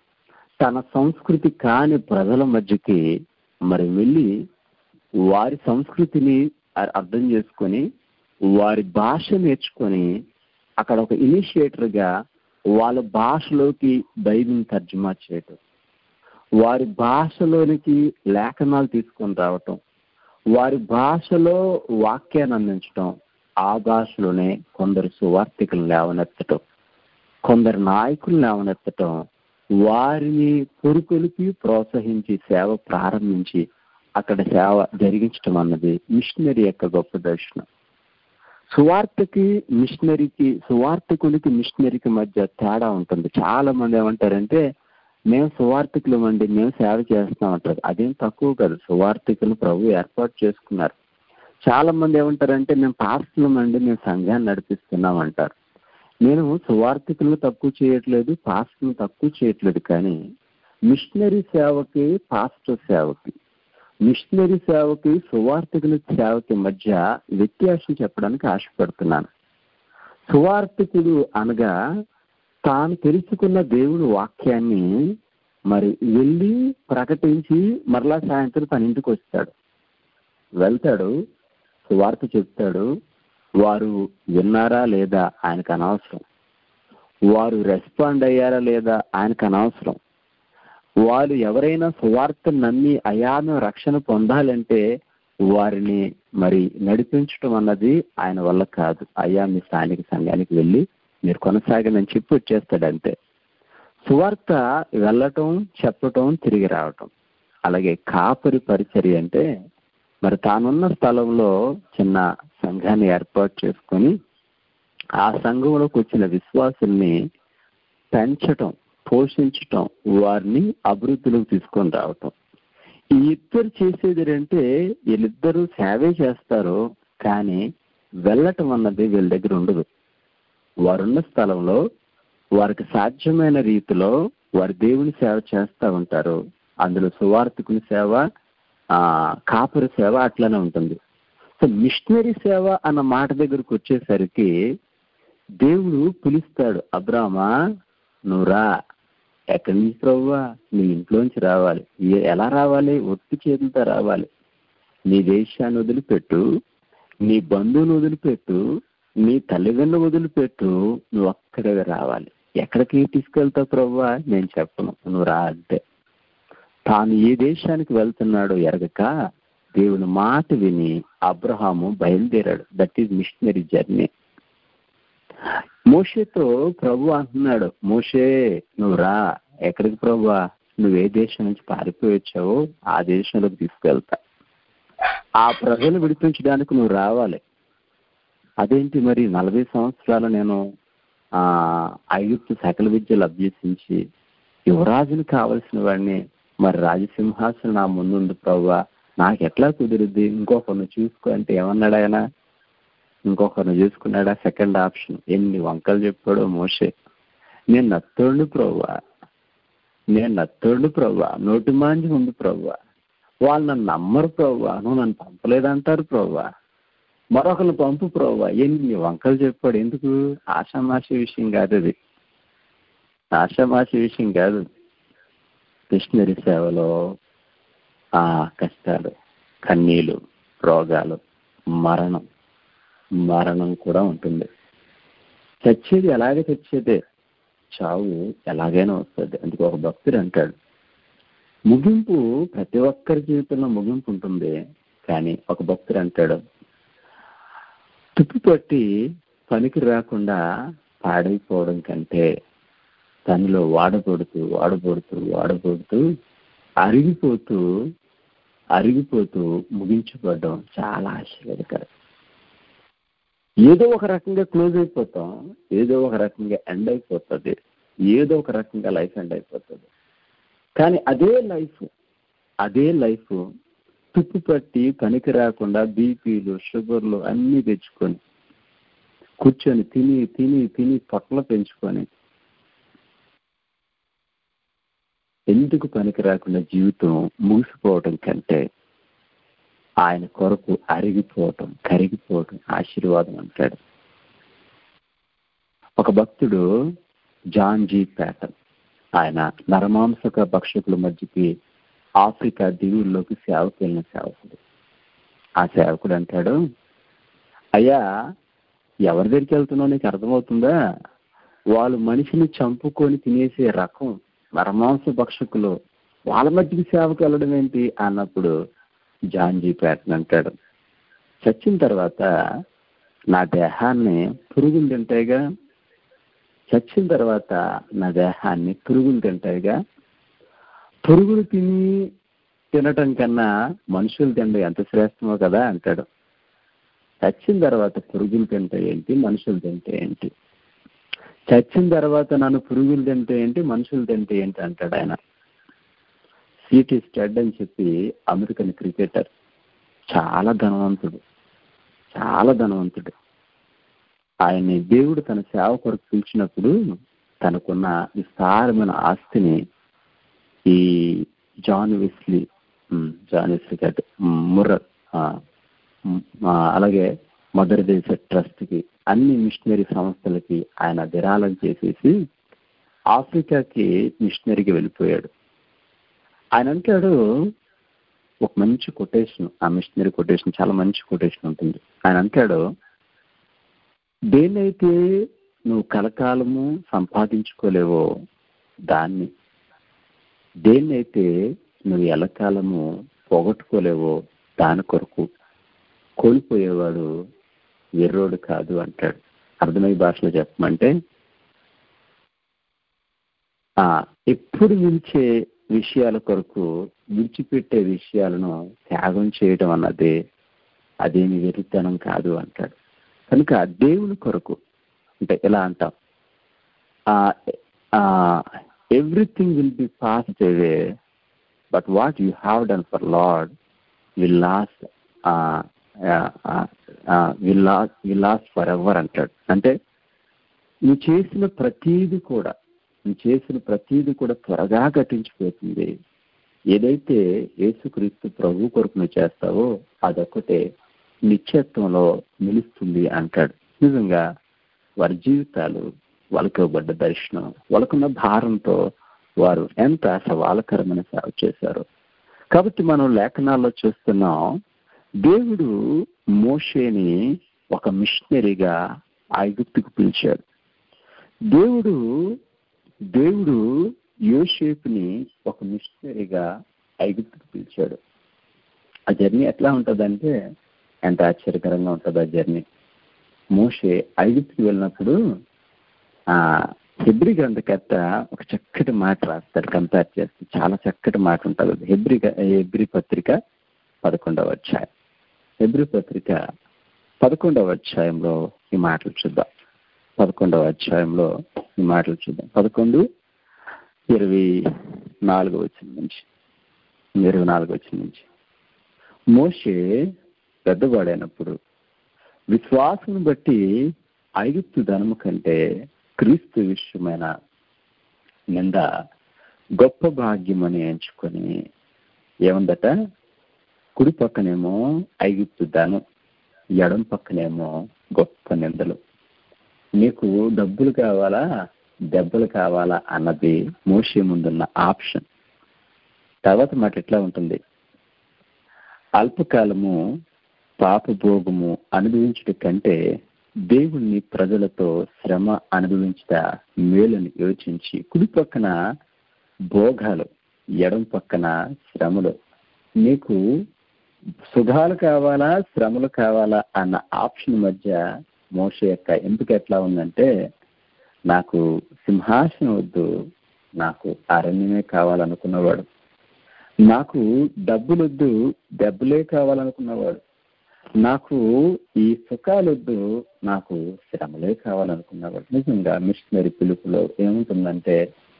తన సంస్కృతి కాని ప్రజల మధ్యకి మరి వెళ్ళి వారి సంస్కృతిని అ- అర్థం చేసుకొని వారి భాష నేర్చుకొని అక్కడ ఒక ఇనిషియేటర్ గా వాళ్ళ భాషలోకి బైబిల్ తర్జుమా చేయటం వారి భాషలోనికి లేఖనాలు తీసుకొని రావటం వారి భాషలో వాక్యాన్ని అందించటం ఆ భాషలోనే కొందరు సువార్థికులు లేవనెత్తటం కొందరు నాయకులు లేవనెత్తటం వారిని పొరుకొలిపి ప్రోత్సహించి సేవ ప్రారంభించి అక్కడ సేవ జరిగించటం అన్నది మిషనరీ యొక్క గొప్ప దర్శనం సువార్తకి మిషనరీకి సువార్థకునికి మిషనరీకి మధ్య తేడా ఉంటుంది చాలా మంది ఏమంటారంటే మేము సువార్థికులం అండి మేము సేవ చేస్తాం అంటారు అదేం తక్కువ కాదు సువార్థికులు ప్రభు ఏర్పాటు చేసుకున్నారు చాలా మంది ఏమంటారంటే మేము పాస్టులం అండి మేము సంఘాన్ని నడిపిస్తున్నాం అంటారు నేను సువార్థికులను తక్కువ చేయట్లేదు పాస్టులను తక్కువ చేయట్లేదు కానీ మిషనరీ సేవకి పాస్టర్ సేవకి మిషనరీ సేవకి సువార్థికుల సేవకి మధ్య వ్యత్యాసం చెప్పడానికి ఆశపడుతున్నాను సువార్థికుడు అనగా తాను తెలుసుకున్న దేవుని వాక్యాన్ని మరి వెళ్ళి ప్రకటించి మరలా సాయంత్రం తన ఇంటికి వస్తాడు వెళ్తాడు సువార్త చెప్తాడు వారు విన్నారా లేదా ఆయనకు అనవసరం వారు రెస్పాండ్ అయ్యారా లేదా ఆయనకు అనవసరం వారు ఎవరైనా సువార్త నమ్మి అయాను రక్షణ పొందాలంటే వారిని మరి నడిపించడం అన్నది ఆయన వల్ల కాదు అయ్యా మీ స్థానిక సంఘానికి వెళ్ళి మీరు కొనసాగనని చెప్పి వచ్చేస్తాడంతే సువార్త వెళ్ళటం చెప్పటం తిరిగి రావటం అలాగే కాపరి పరిచర్య అంటే మరి తానున్న స్థలంలో చిన్న సంఘాన్ని ఏర్పాటు చేసుకొని ఆ సంఘంలోకి వచ్చిన విశ్వాసుల్ని పెంచటం పోషించటం వారిని అభివృద్ధిలోకి తీసుకొని రావటం ఈ ఇద్దరు చేసేది ఏంటంటే వీళ్ళిద్దరూ సేవే చేస్తారు కానీ వెళ్ళటం అన్నది వీళ్ళ దగ్గర ఉండదు వారున్న స్థలంలో వారికి సాధ్యమైన రీతిలో వారి దేవుని సేవ చేస్తూ ఉంటారు అందులో సువార్థికుని సేవ ఆ కాపురి సేవ అట్లనే ఉంటుంది సో మిషనరీ సేవ అన్న మాట దగ్గరకు వచ్చేసరికి దేవుడు పిలుస్తాడు అబ్రామా నువ్వు రా ఎక్కడి నుంచి ప్రభువా నీ ఇంట్లోంచి రావాలి ఏ- ఎలా రావాలి ఒత్తి చేతులతో రావాలి నీ దేశాన్ని వదిలిపెట్టు నీ బంధువుని వదిలిపెట్టు నీ తల్లిదండ్రులు వదిలిపెట్టు నువ్వు అక్కడే రావాలి ఎక్కడికి తీసుకెళ్తావు ప్రభువా నేను చెప్పను నువ్వు రా అంటే తాను ఏ దేశానికి వెళ్తున్నాడో ఎరగక దేవుని మాట విని అబ్రహాము బయలుదేరాడు దట్ ఈజ్ మిషనరీ జర్నీ మోషేతో ప్రభు అంటున్నాడు మోషే నువ్వు రా ఎక్కడికి ప్రభువా నువ్వు ఏ దేశం నుంచి పారిపోయి వచ్చావో ఆ దేశంలోకి తీసుకెళ్తా ఆ ప్రజలు విడిపించడానికి నువ్వు రావాలి అదేంటి మరి నలభై సంవత్సరాలు నేను ఆ ఐగుప్తు సకల విద్యలు అభ్యసించి యువరాజుని కావలసిన వాడిని మరి రాజసింహాసనం నా ముందుంది ప్రవ్వా నాకు ఎట్లా కుదిరిద్ది ఇంకొకరిని చూసుకో అంటే ఏమన్నాడు ఆయన ఇంకొకరిని చూసుకున్నాడా సెకండ్ ఆప్షన్ ఎన్ని వంకలు చెప్పాడో మోసే నేను నత్తోండు ప్రవ్వా నేను నత్తోండు ప్రవ్వా నోటి మాంజి ఉంది ప్రవ్వా వాళ్ళు నన్ను నమ్మరు ప్రవ్వా నువ్వు నన్ను పంపలేదంటారు ప్రవ్వా మరొకరిని పంపు ప్రవ్వా ఎన్ని వంకలు చెప్పాడు ఎందుకు ఆషామాషి విషయం కాదు అది ఆషామాషి విషయం కాదు మిషనరీ సేవలో ఆ కష్టాలు కన్నీలు రోగాలు మరణం మరణం కూడా ఉంటుంది చచ్చేది ఎలాగే చచ్చేదే చావు ఎలాగైనా వస్తుంది అందుకు ఒక భక్తుడు అంటాడు ముగింపు ప్రతి ఒక్కరి జీవితంలో ముగింపు ఉంటుంది కానీ ఒక భక్తుడు అంటాడు తుప్పు పట్టి పనికి రాకుండా పాడైపోవడం కంటే తనలో వాడబడుతూ వాడబడుతూ వాడబడుతూ అరిగిపోతూ అరిగిపోతూ ముగించబడడం చాలా ఆశ్చర్యకరం ఏదో ఒక రకంగా క్లోజ్ అయిపోతాం ఏదో ఒక రకంగా ఎండ్ అయిపోతుంది ఏదో ఒక రకంగా లైఫ్ ఎండ్ అయిపోతుంది కానీ అదే లైఫ్ అదే లైఫ్ తుప్పు పట్టి పనికి రాకుండా బీపీలు షుగర్లు అన్నీ తెచ్చుకొని కూర్చొని తిని తిని తిని పొట్ల పెంచుకొని ఎందుకు పనికి రాకుండా జీవితం ముగిసిపోవడం కంటే ఆయన కొరకు అరిగిపోవటం కరిగిపోవటం ఆశీర్వాదం అంటాడు ఒక భక్తుడు జాన్ జీ ప్యాటన్ ఆయన నరమాంసక భక్షకుల మధ్యకి ఆఫ్రికా దీవుల్లోకి సేవకు వెళ్ళిన సేవకుడు ఆ సేవకుడు అంటాడు అయ్యా ఎవరి దగ్గరికి వెళ్తున్నావు నీకు అర్థమవుతుందా వాళ్ళు మనిషిని చంపుకొని తినేసే రకం నరమాంస భక్షకులు వాళ్ళ మధ్యకి సేవకు వెళ్ళడం ఏంటి అన్నప్పుడు జాన్జీ ప్యాటన్ అంటాడు చచ్చిన తర్వాత నా దేహాన్ని పురుగులు తింటాయిగా చచ్చిన తర్వాత నా దేహాన్ని పురుగులు తింటాయిగా పురుగులు తిని తినటం కన్నా మనుషులు తినడం ఎంత శ్రేష్టమో కదా అంటాడు చచ్చిన తర్వాత పురుగులు తింటే ఏంటి మనుషులు తింటే ఏంటి చచ్చిన తర్వాత నన్ను పురుగులు తింటే ఏంటి మనుషులు తింటే ఏంటి అంటాడు ఆయన సిటీ స్టడ్ అని చెప్పి అమెరికన్ క్రికెటర్ చాలా ధనవంతుడు చాలా ధనవంతుడు ఆయన్ని దేవుడు తన సేవ కొరకు పిలిచినప్పుడు తనకున్న విస్తారమైన ఆస్తిని ఈ జాన్ వెస్లీ జాన్ వెస్లీ కాదు ముర్రర్ అలాగే మదర్ దేశ ట్రస్ట్కి అన్ని మిషనరీ సంస్థలకి ఆయన విరాళం చేసేసి ఆఫ్రికాకి మిషనరీకి వెళ్ళిపోయాడు ఆయన అంటాడు ఒక మంచి కొటేషన్ ఆ మిషనరీ కొటేషన్ చాలా మంచి కొటేషన్ ఉంటుంది ఆయన అంటాడు దేన్నైతే నువ్వు కలకాలము సంపాదించుకోలేవో దాన్ని దేన్నైతే నువ్వు ఎలకాలము పోగొట్టుకోలేవో దాని కొరకు కోల్పోయేవాడు ఎర్రోడు కాదు అంటాడు అర్థమయ్యే భాషలో చెప్పమంటే ఎప్పుడు నిలిచే విషయాల కొరకు విడిచిపెట్టే విషయాలను త్యాగం చేయడం అన్నది అదేమి వెరితనం కాదు అంటాడు కనుక దేవుని కొరకు అంటే ఎలా అంటాం everything will be passed away but what you have done for lord will last will last will last for ever అంటాడు అంటే నువ్వు చేసిన ప్రతీది కూడా నువ్వు చేసిన ప్రతీది కూడా త్వరగా గతించిపోతుంది ఏదైతే యేసుక్రీస్తు ప్రభు కొరకు నువ్వు చేస్తావో అదొక్కటే నిత్యత్వంలో నిలుస్తుంది అంటాడు నిజంగా వారి జీవితాలు వాళ్ళకి ఇవ్వబడ్డ దర్శనం వాళ్ళకున్న భారంతో వారు ఎంత సవాలకరమైన సేవ చేశారు కాబట్టి మనం లేఖనాల్లో చూస్తున్నాం దేవుడు మోషేని ఒక మిషనరీగా ఐగుప్తుకు పిలిచాడు దేవుడు దేవుడు యోషేపుని ఒక మిషనరీగా ఐగుప్తుకు పిలిచాడు ఆ జర్నీ ఎట్లా ఉంటుందంటే ఎంత ఆశ్చర్యకరంగా ఉంటుంది ఆ జర్నీ మోషే ఐగుప్తుకి వెళ్ళినప్పుడు ఆ హెబ్రి గ్రంథకర్త ఒక చక్కటి మాట రాస్తాడు కంపేర్ చేస్తే చాలా చక్కటి మాట ఉంటుంది హెబ్రి హెబ్రి పత్రిక పదకొండవ అధ్యాయం హెబ్రి పత్రిక పదకొండవ అధ్యాయంలో ఈ మాటలు చూద్దాం పదకొండవ అధ్యాయంలో ఈ మాటలు చూద్దాం పదకొండు ఇరవై నాలుగు వచ్చిన నుంచి ఇరవై నాలుగు వచ్చిన నుంచి మోషే పెద్దవాడైనప్పుడు విశ్వాసం బట్టి ఐగుప్తు ధనము కంటే క్రీస్తు విషయమైన నింద గొప్ప భాగ్యమని ఎంచుకొని ఏముందట కుడి పక్కనేమో ఐగుప్తు ధనం ఎడం పక్కనేమో గొప్ప నిందలు నీకు డబ్బులు కావాలా దెబ్బలు కావాలా అన్నది మోసే ముందున్న ఆప్షన్ తర్వాత మాట ఎట్లా ఉంటుంది అల్పకాలము పాపభోగము అనుభవించుట కంటే దేవుణ్ణి ప్రజలతో శ్రమ అనుభవించుట మేలుని యోచించి కుడి పక్కన భోగాలు ఎడం పక్కన శ్రమలు నీకు సుఖాలు కావాలా శ్రమలు కావాలా అన్న ఆప్షన్ మధ్య మోష యొక్క ఎంపిక ఎట్లా ఉందంటే నాకు సింహాసనం వద్దు నాకు అరణ్యమే కావాలనుకున్నవాడు నాకు డబ్బులొద్దు డబ్బులే కావాలనుకున్నవాడు నాకు ఈ సుఖాలొద్దు నాకు శ్రమలే కావాలనుకున్నవాడు నిజంగా మిషనరీ పిలుపులో ఏముంటుందంటే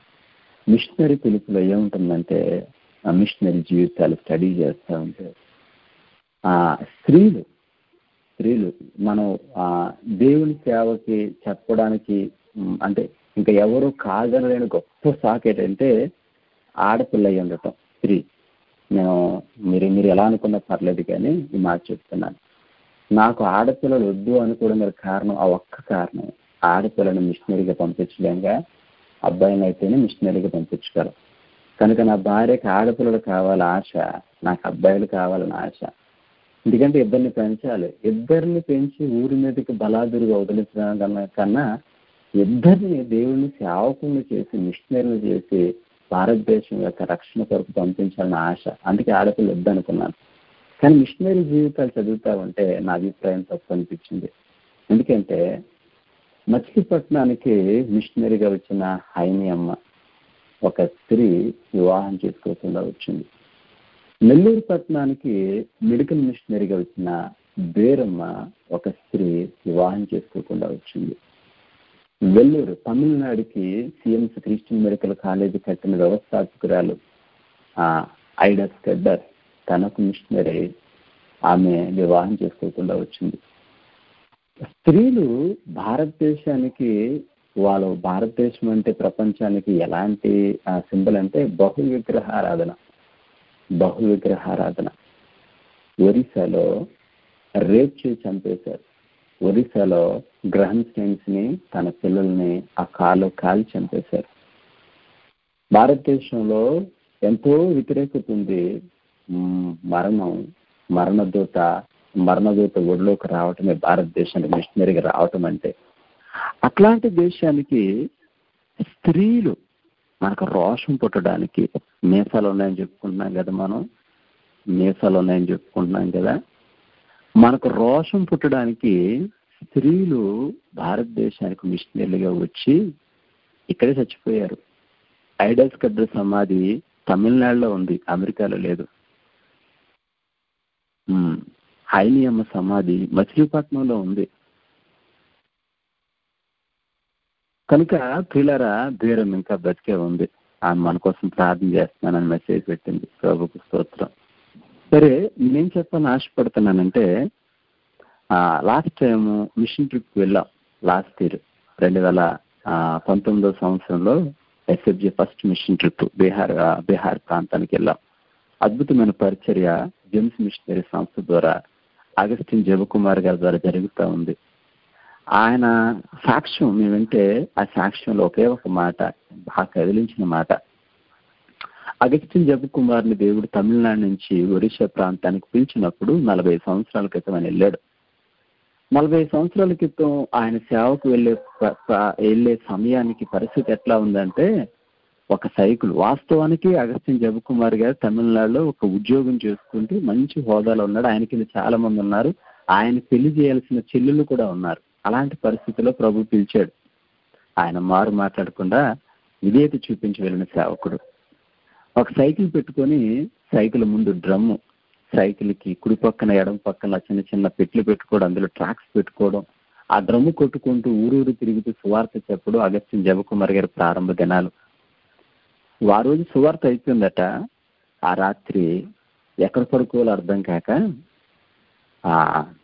మిషనరీ పిలుపులో ఏముంటుందంటే ఆ మిషనరీ జీవితాలు స్టడీ చేస్తూ ఉంటే ఆ స్త్రీలు స్త్రీలు మనం ఆ దేవుని సేవకి చెప్పడానికి ఉమ్, అంటే ఇంకా ఎవరు కాదనలేని గొప్ప సాకు ఏంటంటే ఆడపిల్ల అయి ఉండటం స్త్రీ నేను మీరు మీరు ఎలా అనుకున్నా పర్లేదు కానీ ఈ మాట చెప్తున్నాను నాకు ఆడపిల్లలు వద్దు అనుకోవడం గల కారణం ఆ ఒక్క కారణం ఆడపిల్లని మిషనరీగా పంపించలేంగా అబ్బాయిని అయితేనే మిషనరీగా పంపించగలం కనుక నా భార్యకి ఆడపిల్లలు కావాలి ఆశ నాకు అబ్బాయిలు కావాలని ఆశ ఎందుకంటే ఇద్దరిని పెంచాలి ఇద్దరిని పెంచి ఊరి మీదకి బలాదురుగా వదిలించడం కన్నా కన్నా ఇద్దరిని దేవుని సేవకుని చేసి మిషనరీలు చేసి భారతదేశం యొక్క రక్షణ కొరకు పంపించాలని ఆశ అందుకే ఆడపిల్ల వద్దనుకున్నాను కానీ మిషనరీ జీవితాలు చదువుతా ఉంటే నా అభిప్రాయం తప్పు అనిపించింది ఎందుకంటే మచిలీపట్నానికి మిషనరీగా వచ్చిన హైని అమ్మ ఒక స్త్రీ వివాహం చేసుకోకుండా వచ్చింది నెల్లూరు పట్టణానికి మెడికల్ మిషనరీగా వచ్చిన బేరమ్మ ఒక స్త్రీ వివాహం చేసుకోకుండా వచ్చింది వెల్లూరు తమిళనాడుకి సిఎంస్ క్రిస్టియన్ మెడికల్ కాలేజీ కట్టిన వ్యవస్థాపకురాలు ఆ, ఐడా స్కెడ్డర్ తనకు మిషనరీ ఆమె వివాహం చేసుకోకుండా వచ్చింది స్త్రీలు భారతదేశానికి వాళ్ళు భారతదేశం అంటే ప్రపంచానికి ఎలాంటి సింబల్ అంటే బహు విగ్రహారాధన బహు విగ్రహారాధన ఒరిస్సాలో రేప్ చేసి చంపేశారు ఒరిస్సాలో గ్రహణ్ స్టెయిన్స్ ని తన పిల్లల్ని ఆ కాలు కాల్చి చంపేశారు భారతదేశంలో ఎంతో వ్యతిరేకత ఉంది మ్, మరణం మరణదూత మరణదూత ఒడిలోకి రావటమే భారతదేశానికి మిషనరీగా రావటం అంటే అట్లాంటి దేశానికి స్త్రీలు మనకు రోషం పుట్టడానికి మీసాలు ఉన్నాయని చెప్పుకుంటున్నాం కదా మనం మీసాలు ఉన్నాయని చెప్పుకుంటున్నాం కదా మనకు రోషం పుట్టడానికి స్త్రీలు భారతదేశానికి మిషనరీలుగా వచ్చి ఇక్కడే చచ్చిపోయారు ఐడల్స్ కడ్ర సమాధి తమిళనాడులో ఉంది అమెరికాలో లేదు ఉమ్, హైనియమ్మ సమాధి మచిలీపట్నంలో ఉంది కనుక పిల్లరా ధీరం ఇంకా బ్రతికే ఉంది ఆమె మన కోసం ప్రార్థన చేస్తున్నానని మెసేజ్ పెట్టింది ప్రభుకు స్తోత్రం సరే నేను చెప్పాలని ఆశపడుతున్నానంటే లాస్ట్ టైం మిషన్ ట్రిప్ వెళ్ళాం లాస్ట్ ఇయర్ రెండు వేల ఆ, పంతొమ్మిదో సంవత్సరంలో SFG first mission trip Bihar ఆ, బీహార్ ప్రాంతానికి వెళ్ళాం అద్భుతమైన పరిచర్య జెమ్స్ మిషనరీ సంస్థ ద్వారా అగస్టిన్ జయకుమార్ గారి ద్వారా జరుగుతూ ఉంది ఆయన సాక్ష్యం మేము వింటే ఆ సాక్ష్యంలో ఒకే ఒక మాట బాగా కదిలించిన మాట అగస్టిన్ జయకుమార్ని దేవుడు తమిళనాడు నుంచి ఒరిస్సా ప్రాంతానికి పిలిచినప్పుడు నలభై సంవత్సరాల క్రితం ఆయన వెళ్ళాడు నలభై సంవత్సరాల క్రితం ఆయన సేవకు వెళ్ళే ప- ప- వెళ్ళే సమయానికి పరిస్థితి ఎట్లా ఉందంటే ఒక సైకిల్ వాస్తవానికి అగస్టిన్ జయకుమార్ గారు తమిళనాడులో ఒక ఉద్యోగం చేసుకుంటూ మంచి హోదాలో ఉన్నాడు ఆయన కింద చాలా మంది ఉన్నారు ఆయన పెళ్లి చేయాల్సిన చెల్లెళ్ళు కూడా ఉన్నారు అలాంటి పరిస్థితిలో ప్రభు పిలిచాడు ఆయన మారు మాట్లాడకుండా విధేయత చూపించి వెళ్ళిన సేవకుడు ఒక సైకిల్ పెట్టుకొని సైకిల్ ముందు డ్రమ్ము సైకిల్ కి కుడి పక్కన ఎడం పక్కన చిన్న చిన్న పెట్లు పెట్టుకోవడం అందులో ట్రాక్స్ పెట్టుకోవడం ఆ డ్రమ్ము కొట్టుకుంటూ ఊరూరు తిరుగుతూ సువార్త చెప్పడం అగస్టిన్ జయకుమార్ గారి ప్రారంభ దినాలు ఆ రోజు సువార్త అయిపోయిందట ఆ రాత్రి ఎక్కడ పడుకోవాలో అర్థం కాక ఆ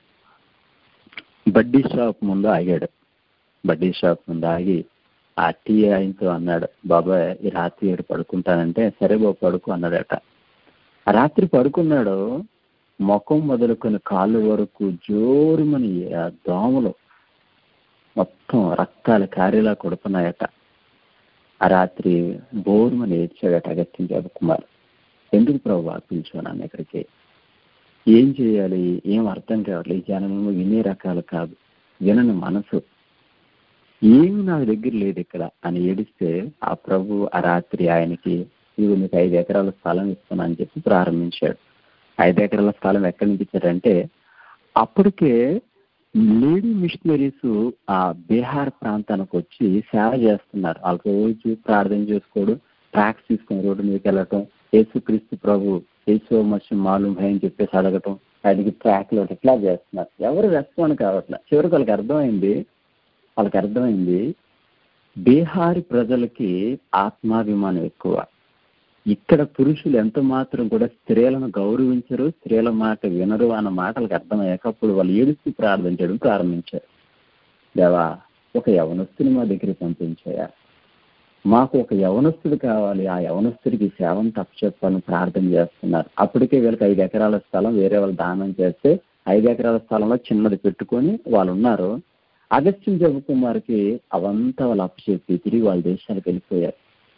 బడ్డీ షాప్ ముందు ఆగాడు బడ్డీ షాప్ ముందు ఆగి ఆ టీ ఆయనతో అన్నాడు బాబాయ్ ఈ రాత్రి ఏడు పడుకుంటానంటే సరే బాబు పడుకో అన్నాడట ఆ రాత్రి పడుకున్నాడు ముఖం మొదలుకొని కాళ్ళు వరకు జోరుమని ఆ దోమలు మొత్తం రక్తాలు కారేలా కొడుతున్నాయట ఆ రాత్రి బోరుమని ఏడ్చాడట అగత్యం కుమార్ ఎందుకు ప్రభు పిలిచాను ఇక్కడికి ఏం చేయాలి ఏం అర్థం కావట్లేదు ఈ జనము వినే రకాలు కాదు వినని మనసు ఏమి నా దగ్గర లేదు ఇక్కడ అని ఏడిస్తే ఆ ప్రభు ఆ రాత్రి ఆయనకి ఇదిగో మీకు ఐదు ఎకరాల స్థలం ఇస్తున్నా అని చెప్పి ప్రారంభించాడు ఐదు ఎకరాల స్థలం ఎక్కడి నుంచి ఇచ్చారంటే అప్పటికే లేడీ మిషనరీస్ ఆ బీహార్ ప్రాంతానికి వచ్చి సేవ చేస్తున్నారు వాళ్ళు రోజు ప్రార్థన చేసుకోవడం ట్రాక్స్ తీసుకొని రోడ్డు మీదకి వెళ్ళటం యేసుక్రీస్తు ప్రభు యేసు మత్స్యం మాలూం భయం చెప్పేసి అడగటం ఆయనకి ట్రాక్లో ఇట్లా చేస్తున్నారు ఎవరు రెస్పాండ్ కావట్లేదు చివరికి వాళ్ళకి అర్థమైంది వాళ్ళకి అర్థమైంది బీహారీ ప్రజలకి ఆత్మాభిమానం ఎక్కువ ఇక్కడ పురుషులు ఎంత మాత్రం కూడా స్త్రీలను గౌరవించరు స్త్రీల మాట వినరు అన్న మాటలకు అర్థమయ్యాక అప్పుడు వాళ్ళు ఏడుస్తూ ప్రార్థన చేయడం ప్రారంభించారు దేవా ఒక యవనస్తుని మా దగ్గరికి పంపించాయా మాకు ఒక యవనస్తుడు కావాలి ఆ యవనస్తుడికి సేవను తప్పు చెప్పాలని ప్రార్థన చేస్తున్నారు అప్పటికే వీళ్ళకి ఐదు ఎకరాల స్థలం వేరే వాళ్ళు దానం చేస్తే ఐదు ఎకరాల స్థలంలో చిన్నది పెట్టుకొని వాళ్ళు ఉన్నారు అగస్టిన్ జబ్బు కుమార్కి అవంతా వాళ్ళు అప్పచెప్పి తిరిగి వాళ్ళ దేశాలకు వెళ్ళిపోయారు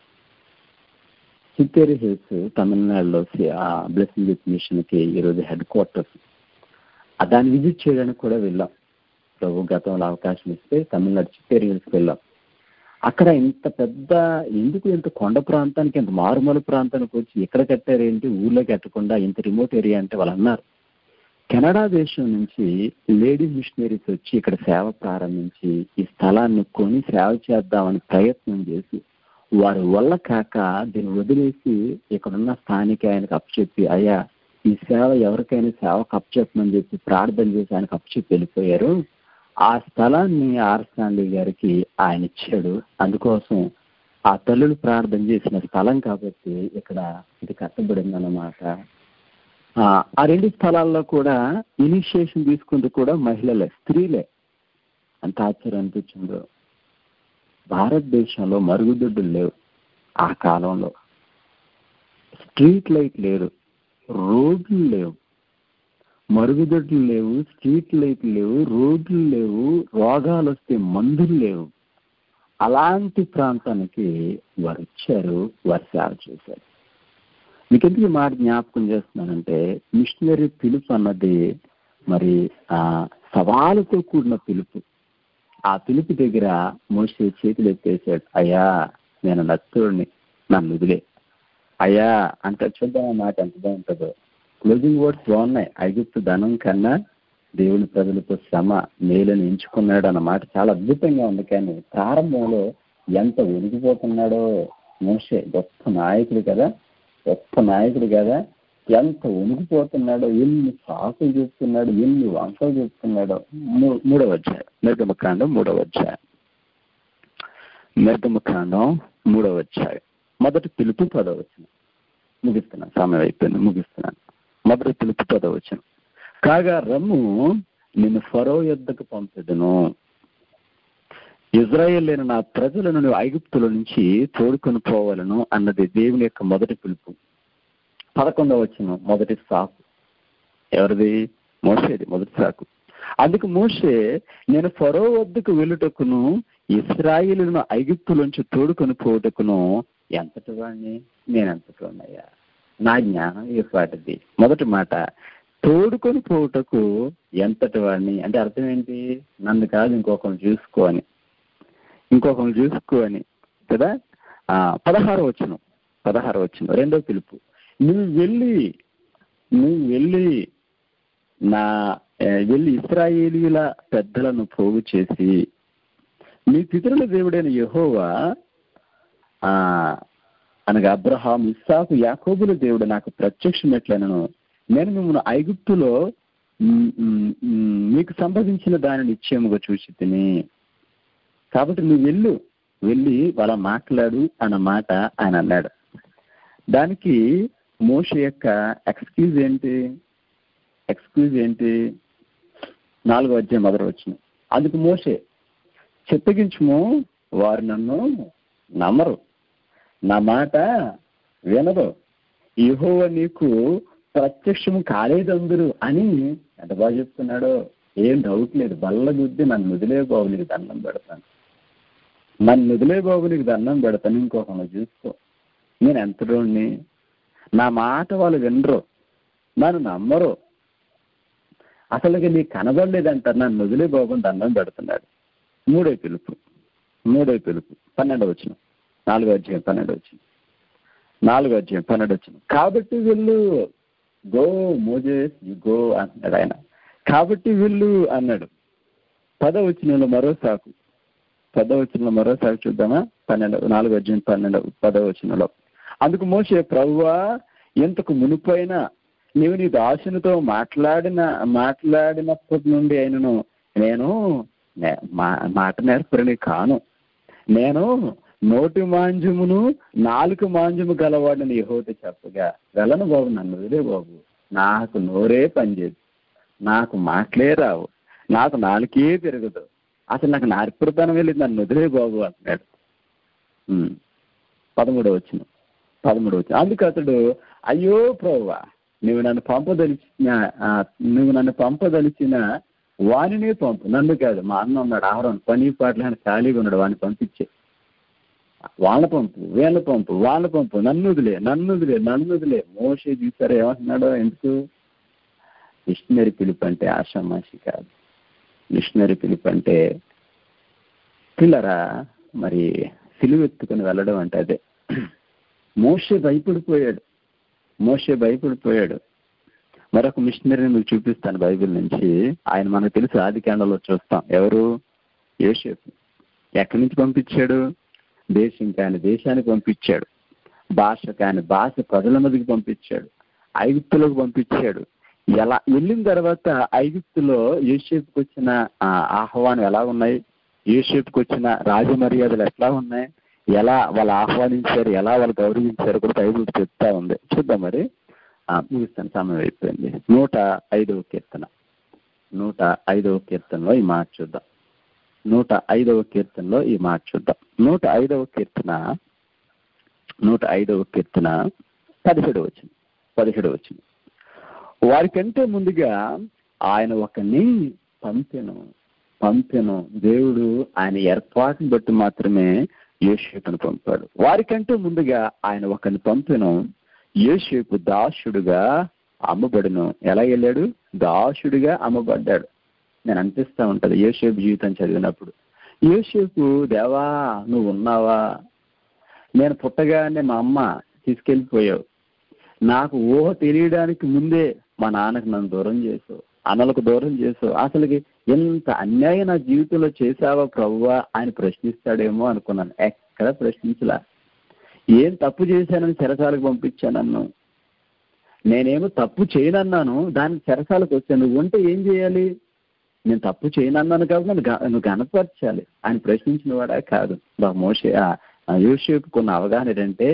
చిత్తేరి హిల్స్ తమిళనాడులో బ్లెస్సింగ్ విత్ మిషన్ కి ఈరోజు హెడ్ క్వార్టర్స్ దాన్ని విజిట్ చేయడానికి కూడా వెళ్ళాం ప్రభు గతంలో అవకాశం ఇస్తే తమిళనాడు చిత్తేరి హిల్స్కి వెళ్ళాం అక్కడ ఇంత పెద్ద ఎందుకు ఇంత కొండ ప్రాంతానికి ఇంత మారుమూల ప్రాంతానికి వచ్చి ఎక్కడ కట్టారు ఏంటి ఊళ్ళో కట్టకుండా ఇంత రిమోట్ ఏరియా అంటే వాళ్ళు అన్నారు కెనడా దేశం నుంచి లేడీ మిషనరీస్ వచ్చి ఇక్కడ సేవ ప్రారంభించి ఈ స్థలాన్ని కొని సేవ చేద్దామని ప్రయత్నం చేసి వారి వల్ల కాక దీన్ని వదిలేసి ఇక్కడున్న స్థానిక ఆయనకు అప్పచెప్పి అయ్యా ఈ సేవ ఎవరికైనా సేవకు అప్పచెప్పమని చెప్పి ప్రార్థన చేసి ఆయనకు అప్పచెప్పి వెళ్ళిపోయారు ఆ స్థలాన్ని ఆర్ స్టాంలీ గారికి ఆయన ఇచ్చాడు అందుకోసం ఆ తల్లులు ప్రార్థన చేసిన స్థలం కాబట్టి ఇక్కడ ఇది కట్టబడింది అన్నమాట ఆ రెండు స్థలాల్లో కూడా ఇనిషియేషన్ తీసుకుంటూ కూడా మహిళలే స్త్రీలే అంత ఆశ్చర్యం అనిపించిందో భారతదేశంలో మరుగుదొడ్డులు లేవు ఆ కాలంలో స్ట్రీట్ లైట్ లేదు రోడ్లు లేవు మరుగుదొడ్లు లేవు స్ట్రీట్ లైట్లు లేవు రోడ్లు లేవు రోగాలు వస్తే మందులు లేవు అలాంటి ప్రాంతానికి వారు ఇచ్చారు వారు సేవ చేశారు మీకు ఎందుకు ఈ మాట జ్ఞాపకం చేస్తున్నానంటే మిషనరీ పిలుపు అన్నది మరి ఆ సవాలుతో కూడిన పిలుపు ఆ పిలుపు దగ్గర మోసే చేతులు ఎత్తేసాడు అయ్యా నేను నచ్చుడిని నన్ను వదిలే అయ్యా అంటే చూద్దాం ఆ మాట ఎంత బాగుంటుందో క్లోజింగ్ వర్డ్స్ బాగున్నాయి ఐగుప్తు ధనం కన్నా దేవుని ప్రజలతో శ్రమ మేలుని ఎంచుకున్నాడు అన్న మాట చాలా అద్భుతంగా ఉంది కానీ ప్రారంభంలో ఎంత వెలిగిపోతున్నాడో మోసే గొప్ప నాయకుడు కదా గొప్ప నాయకుడు కదా ఎంత ఉనికిపోతున్నాడో ఎన్ని సాకులు చెప్తున్నాడు ఎన్ని వంకలు చెప్తున్నాడో మూడవ అధ్యాయం నిర్గమకాండం మూడవ అధ్యాయం నిర్గమకాండం మూడవ అధ్యాయం మొదటి పిలుపు పదవచనం ముగిస్తున్నాను సమయం అయిపోయింది ముగిస్తున్నాను మొదటి పిలుపు పదవచనం కాగా రమ్ము నిన్ను ఫరో యుద్ధకు పంపెదను ఇజ్రాయేల్ లేని నా ప్రజలను నువ్వు ఐగుప్తుల నుంచి తోడుకొని పోవాలను అన్నది దేవుని యొక్క మొదటి పిలుపు పదకొండవ వచ్చిన మొదటి సాకు ఎవరిది మోసేది మొదటి సాకు అందుకు మోసే నేను ఫరో వద్దకు వెళ్ళుటకును ఇస్రాయిలను ఐగుప్తులోంచి తోడుకొని పోవుటకును ఎంతటి వాడిని నేను ఎంతటి వాడినయ్యా నా జ్ఞానం ఈ వాటిది మొదటి మాట తోడుకొని పోవుటకు ఎంతటి వాడిని అంటే అర్థం ఏంటి నన్ను కాదు ఇంకొకరిని చూసుకో అని ఇంకొకరిని చూసుకో అని కదా పదహారు వచ్చును పదహారు వచ్చును రెండో పిలుపు నువ్వు వెళ్ళి నువ్వు వెళ్ళి నా వెళ్ళి ఇస్రాయేలీల పెద్దలను పోగు చేసి మీ పితరుల దేవుడైన యహోవా అనగా అబ్రహాం ఇస్సాకు యాకోబుల దేవుడు నాకు ప్రత్యక్షమెట్లనను నేను మిమ్మల్ని ఐగుప్తులో మీకు సంబంధించిన దానిని నిశ్చయముగా చూసి తిని కాబట్టి నువ్వు వెళ్ళు వెళ్ళి వాళ్ళ మాట్లాడు అన్న మాట ఆయన అన్నాడు దానికి మోష యొక్క ఎక్స్క్యూజ్ ఏంటి ఎక్స్క్యూజ్ ఏంటి నాలుగో అధ్యాయం మొదలు వచ్చిన అందుకు మోసే చిత్తగించుము వారు నన్ను నమ్మరు నా మాట వినదు యహోవ నీకు ప్రత్యక్షము కాలేదందరు అని ఎంత బాగా చెప్తున్నాడో ఏం డౌట్ లేదు బల్ల గుద్ది నన్ను వదిలే బాబు నీకు దండం పెడతాను నన్ను వదిలే బాబు నీకు దండం పెడతాను ఇంకొకరు చూసుకో నేను ఎంతలోని నా మాట వాళ్ళు వినరు నన్ను నమ్మరు అసలుగా నీకు కనబడలేదంటారు నన్ను వదిలే బాబు దండం పెడుతున్నాడు మూడో పిలుపు మూడో పిలుపు పన్నెండవ వచ్చిన నాలుగో అధ్యాయం పన్నెండవ వచ్చిన నాలుగో అధ్యాయం పన్నెండు వచ్చిన కాబట్టి వెళ్ళు గో మోజేస్ యు గో అన్నాడు ఆయన కాబట్టి వెళ్ళు అన్నాడు పద వచ్చిన మరో సాకు పద వచ్చిన మరో సాకు చూద్దామా పన్నెండు నాలుగో అధ్యాయం పన్నెండు పద వచ్చినలో అందుకు మోసే ప్రవ్వా ఇంతకు మునుపైన నీవు నీ దాసునితో మాట్లాడిన మాట్లాడినప్పటి నుండి ఆయనను నేను నే- మా- మాట నేర్పరిని కాను నేను నోటి మాంజమును నాలుగు మాంజము గలవాడిని యహోత చెప్పగా వెళ్ళను బాబు నన్ను వదిలే బాబు నాకు నోరే పనిచేయదు నాకు మాటలే రావు నాకు నాలుకే తిరగదు అసలు నాకు నార్పరితనం వెళ్ళి నన్ను వదిలే బాబు అంటున్నాడు ఉమ్. పదమూడవ వచ్చిన పదమూడవ వచ్చిన అందుకు అతడు అయ్యో ప్రభువా నువ్వు నన్ను పంపదలిచిన ఆ, నువ్వు నన్ను పంపదలిచిన వానినే పంపు నన్ను కాదు మా అన్న ఉన్నాడు ఆహారం పని పాటలు ఆయన ఖాళీగా ఉన్నాడు వాడిని పంపించే వాళ్ళ పంపు వీళ్ళ పంపు వాళ్ళ పంపు నన్ను వదిలే నన్ను వదిలే నన్ను వదిలే మోసే చూసారా ఏమంటున్నాడో ఎందుకు మిషనరీ పిలుపు అంటే ఆషామాషి కాదు మిషనరీ పిలుపు అంటే పిల్లరా మరి సిలువెత్తుకుని వెళ్ళడం అంటే అదే మోసే భయపడిపోయాడు మోసే భయపడిపోయాడు మరొక మిషనరీని మీకు చూపిస్తాను బైబిల్ నుంచి ఆయన మనకు తెలుసు ఆది కాండంలో చూస్తాం ఎవరు యేషేపు ఎక్కడి నుంచి పంపించాడు దేశం కాని దేశానికి పంపించాడు భాష కాని భాష ప్రజల మీదకి పంపించాడు ఐగుప్తులకు పంపించాడు ఎలా వెళ్ళిన తర్వాత ఐగుప్తులో యేషేపుకి వచ్చిన ఆ, ఆహ్వానం ఎలా ఉన్నాయి యేషేపుకి వచ్చిన రాజమర్యాదలు ఎట్లా ఉన్నాయి ఎలా వాళ్ళు ఆహ్వానించారు ఎలా వాళ్ళు గౌరవించారు కూడా బైబిల్ చెప్తా ఉంది చూద్దాం మరి ఆ, ముగిస్తాను సమయం అయిపోయింది నూట ఐదవ కీర్తన నూట ఐదవ కీర్తనలో ఈ మాట చూద్దాం నూట ఐదవ కీర్తనలో ఈ మాట చూద్దాం నూట ఐదవ కీర్తన నూట ఐదవ కీర్తన పదిహేడు వచ్చింది పదిహేడు వచ్చింది వారికంటే ముందుగా ఆయన ఒకని పంపెను పంపెను దేవుడు ఆయన ఏర్పాటును బట్టి మాత్రమే యేషేపును పంపాడు వారికంటే ముందుగా ఆయన ఒకని పంపెను యేషేపు దాసుడుగా అమ్మబడును ఎలా వెళ్ళాడు దాసుడిగా అమ్మబడ్డాడు నేను అనిపిస్తా ఉంటది యేషేపు జీవితం చదివినప్పుడు యేషేపు దేవా నువ్వు ఉన్నావా నేను పుట్టగానే మా అమ్మ తీసుకెళ్ళిపోయావు నాకు ఊహ తెలియడానికి ముందే మా నాన్నకు నన్ను దూరం చేసావు అన్నలకు దూరం చేసావు అసలుకి ఎంత అన్యాయం నా జీవితంలో చేశావా ప్రభువా ఆయన ప్రశ్నిస్తాడేమో అనుకున్నాను ఎక్కడ ప్రశ్నించలా ఏం తప్పు చేశానని చెరసాలకు పంపించాను నన్ను నేనేమో తప్పు చేయనన్నాను దానికి చెరసాలకు వచ్చాను నువ్వు ఉంటే ఏం చేయాలి నేను తప్పు చేయనన్నాను కాబట్టి నన్ను గ- నువ్వు గనపరచాలి ఆయన ప్రశ్నించిన వాడా కాదు బా మోషే యోషేపు కొన్ని అవగాహన ఏంటంటే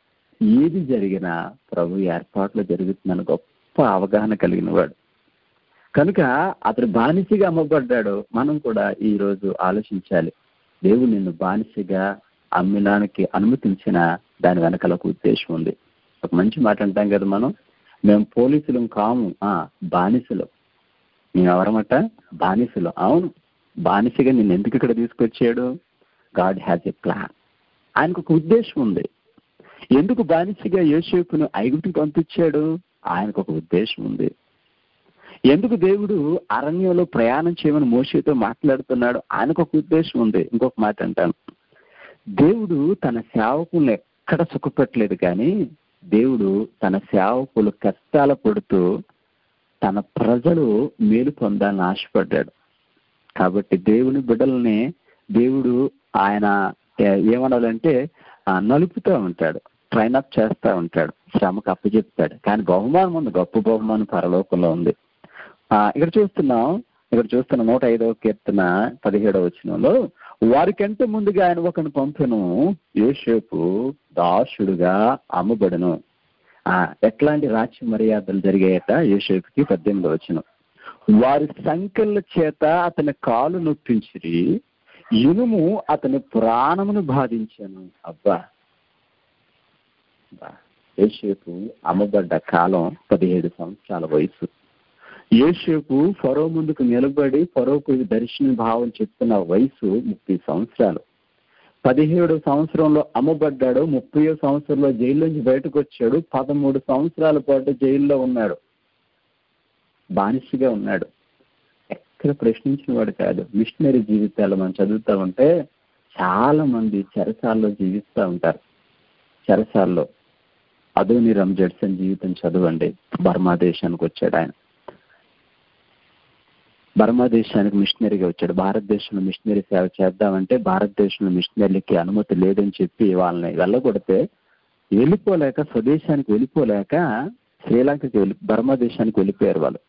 ఏది జరిగినా ప్రభు ఏర్పాట్లో జరుగుతుందని గొప్ప అవగాహన కలిగిన వాడు కనుక అతడు బానిసగా అమ్మబడ్డాడు మనం కూడా ఈ రోజు ఆలోచించాలి దేవుడు నిన్ను బానిసగా అమ్మడానికి అనుమతించిన దాని వెనకాల ఒక ఉద్దేశం ఉంది ఒక మంచి మాట అంటాం కదా మనం మేము పోలీసులం కాము ఆ బానిసలు మేము ఎవరమట బానిసలు అవును బానిసగా నిన్ను ఎందుకు ఇక్కడ తీసుకొచ్చాడు గాడ్ హ్యాజ్ ఎ ప్లాన్ ఆయనకు ఒక ఉద్దేశం ఉంది ఎందుకు బానిసగా యోసేపును ఐగుప్తుకు పంపించాడు ఆయనకు ఒక ఉద్దేశం ఉంది ఎందుకు దేవుడు అరణ్యంలో ప్రయాణం చేయమని మోషేతో మాట్లాడుతున్నాడు ఆయనకు ఒక ఉద్దేశం ఉంది ఇంకొక మాట అంటాను దేవుడు తన సేవకులను ఎక్కడ సుఖపెట్టలేదు కానీ దేవుడు తన సేవకులు కష్టాల పడుతూ తన ప్రజలు మేలు పొందాలని ఆశపడ్డాడు కాబట్టి దేవుని బిడ్డల్ని దేవుడు ఆయన ఏ- ఏమనాలంటే ఆ, నలుపుతూ ఉంటాడు ట్రైన్ అప్ చేస్తూ ఉంటాడు శ్రమకు అప్పచెప్తాడు కానీ బహుమానం ఉంది గొప్ప బహుమానం పరలోకంలో ఉంది ఆ, ఇక్కడ చూస్తున్నాం ఇక్కడ చూస్తున్న నూట ఐదవ కీర్తన పదిహేడవ వచనంలో వారికంటే ముందుగా ఆయన ఒకని పంపెను యేషేపు దాసుడుగా అమ్మబడును ఆ, ఎట్లాంటి రాజ్య మర్యాదలు జరిగాయట యేషేపుకి పద్దెనిమిది వచనం వారి సంఖ్యల చేత అతని కాలు నొప్పించిరి ఇనుము అతని ప్రాణమును బాధించాను అబ్బా అబ్బా. యేషేపు అమ్మబడ్డ కాలం పదిహేడు సంవత్సరాల వయసు యేషేపు ఫరో ముందుకు నిలబడి ఫరోకు దర్శన భావం చెప్తున్న వయసు ముప్పై సంవత్సరాలు పదిహేడు సంవత్సరంలో అమ్మబడ్డాడు ముప్పై సంవత్సరంలో జైలు నుంచి బయటకు వచ్చాడు పదమూడు సంవత్సరాల పాటు జైల్లో ఉన్నాడు బానిసగా ఉన్నాడు ఎక్కడ ప్రశ్నించిన వాడు కాదు మిషనరీ జీవితాలు మనం చదువుతా ఉంటే చాలా మంది చెరసాల్లో జీవిస్తూ ఉంటారు చెరసాల్లో అదోని రమ్ జడ్సన్ జీవితం చదవండి బర్మా దేశానికి వచ్చాడు ఆయన బర్మా దేశానికి మిషనరీగా వచ్చాడు భారతదేశంలో మిషనరీ సేవ చేద్దామంటే భారతదేశంలో మిషనరీలకి అనుమతి లేదని చెప్పి వాళ్ళని వెళ్ళగొడితే వెళ్ళిపోలేక స్వదేశానికి వెళ్ళిపోలేక శ్రీలంకకి వెళ్ళి బర్మా దేశానికి వెళ్ళిపోయారు వాళ్ళు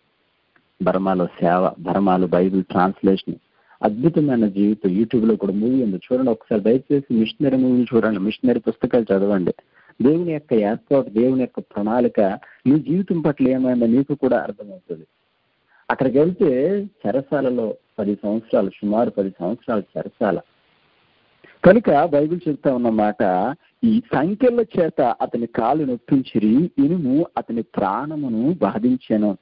బర్మాలో సేవ బర్మాలో బైబిల్ ట్రాన్స్లేషన్ అద్భుతమైన జీవితం యూట్యూబ్ లో కూడా మూవీ ఉంది చూడండి ఒకసారి దయచేసి మిషనరీ మూవీ చూడండి మిషనరీ పుస్తకాలు చదవండి దేవుని యొక్క ఏర్పాటు దేవుని యొక్క ప్రణాళిక నీ జీవితం పట్ల ఏమైందో నీకు కూడా అర్థమవుతుంది అక్కడికి వెళ్తే చెరసాలలో పది సంవత్సరాలు సుమారు పది సంవత్సరాలు చెరసాల కనుక బైబిల్ చెప్తా ఉన్న మాట ఈ సంఖ్యల చేత అతని కాలు నొప్పించిరి ఇనుము అతని ప్రాణమును బాధించాను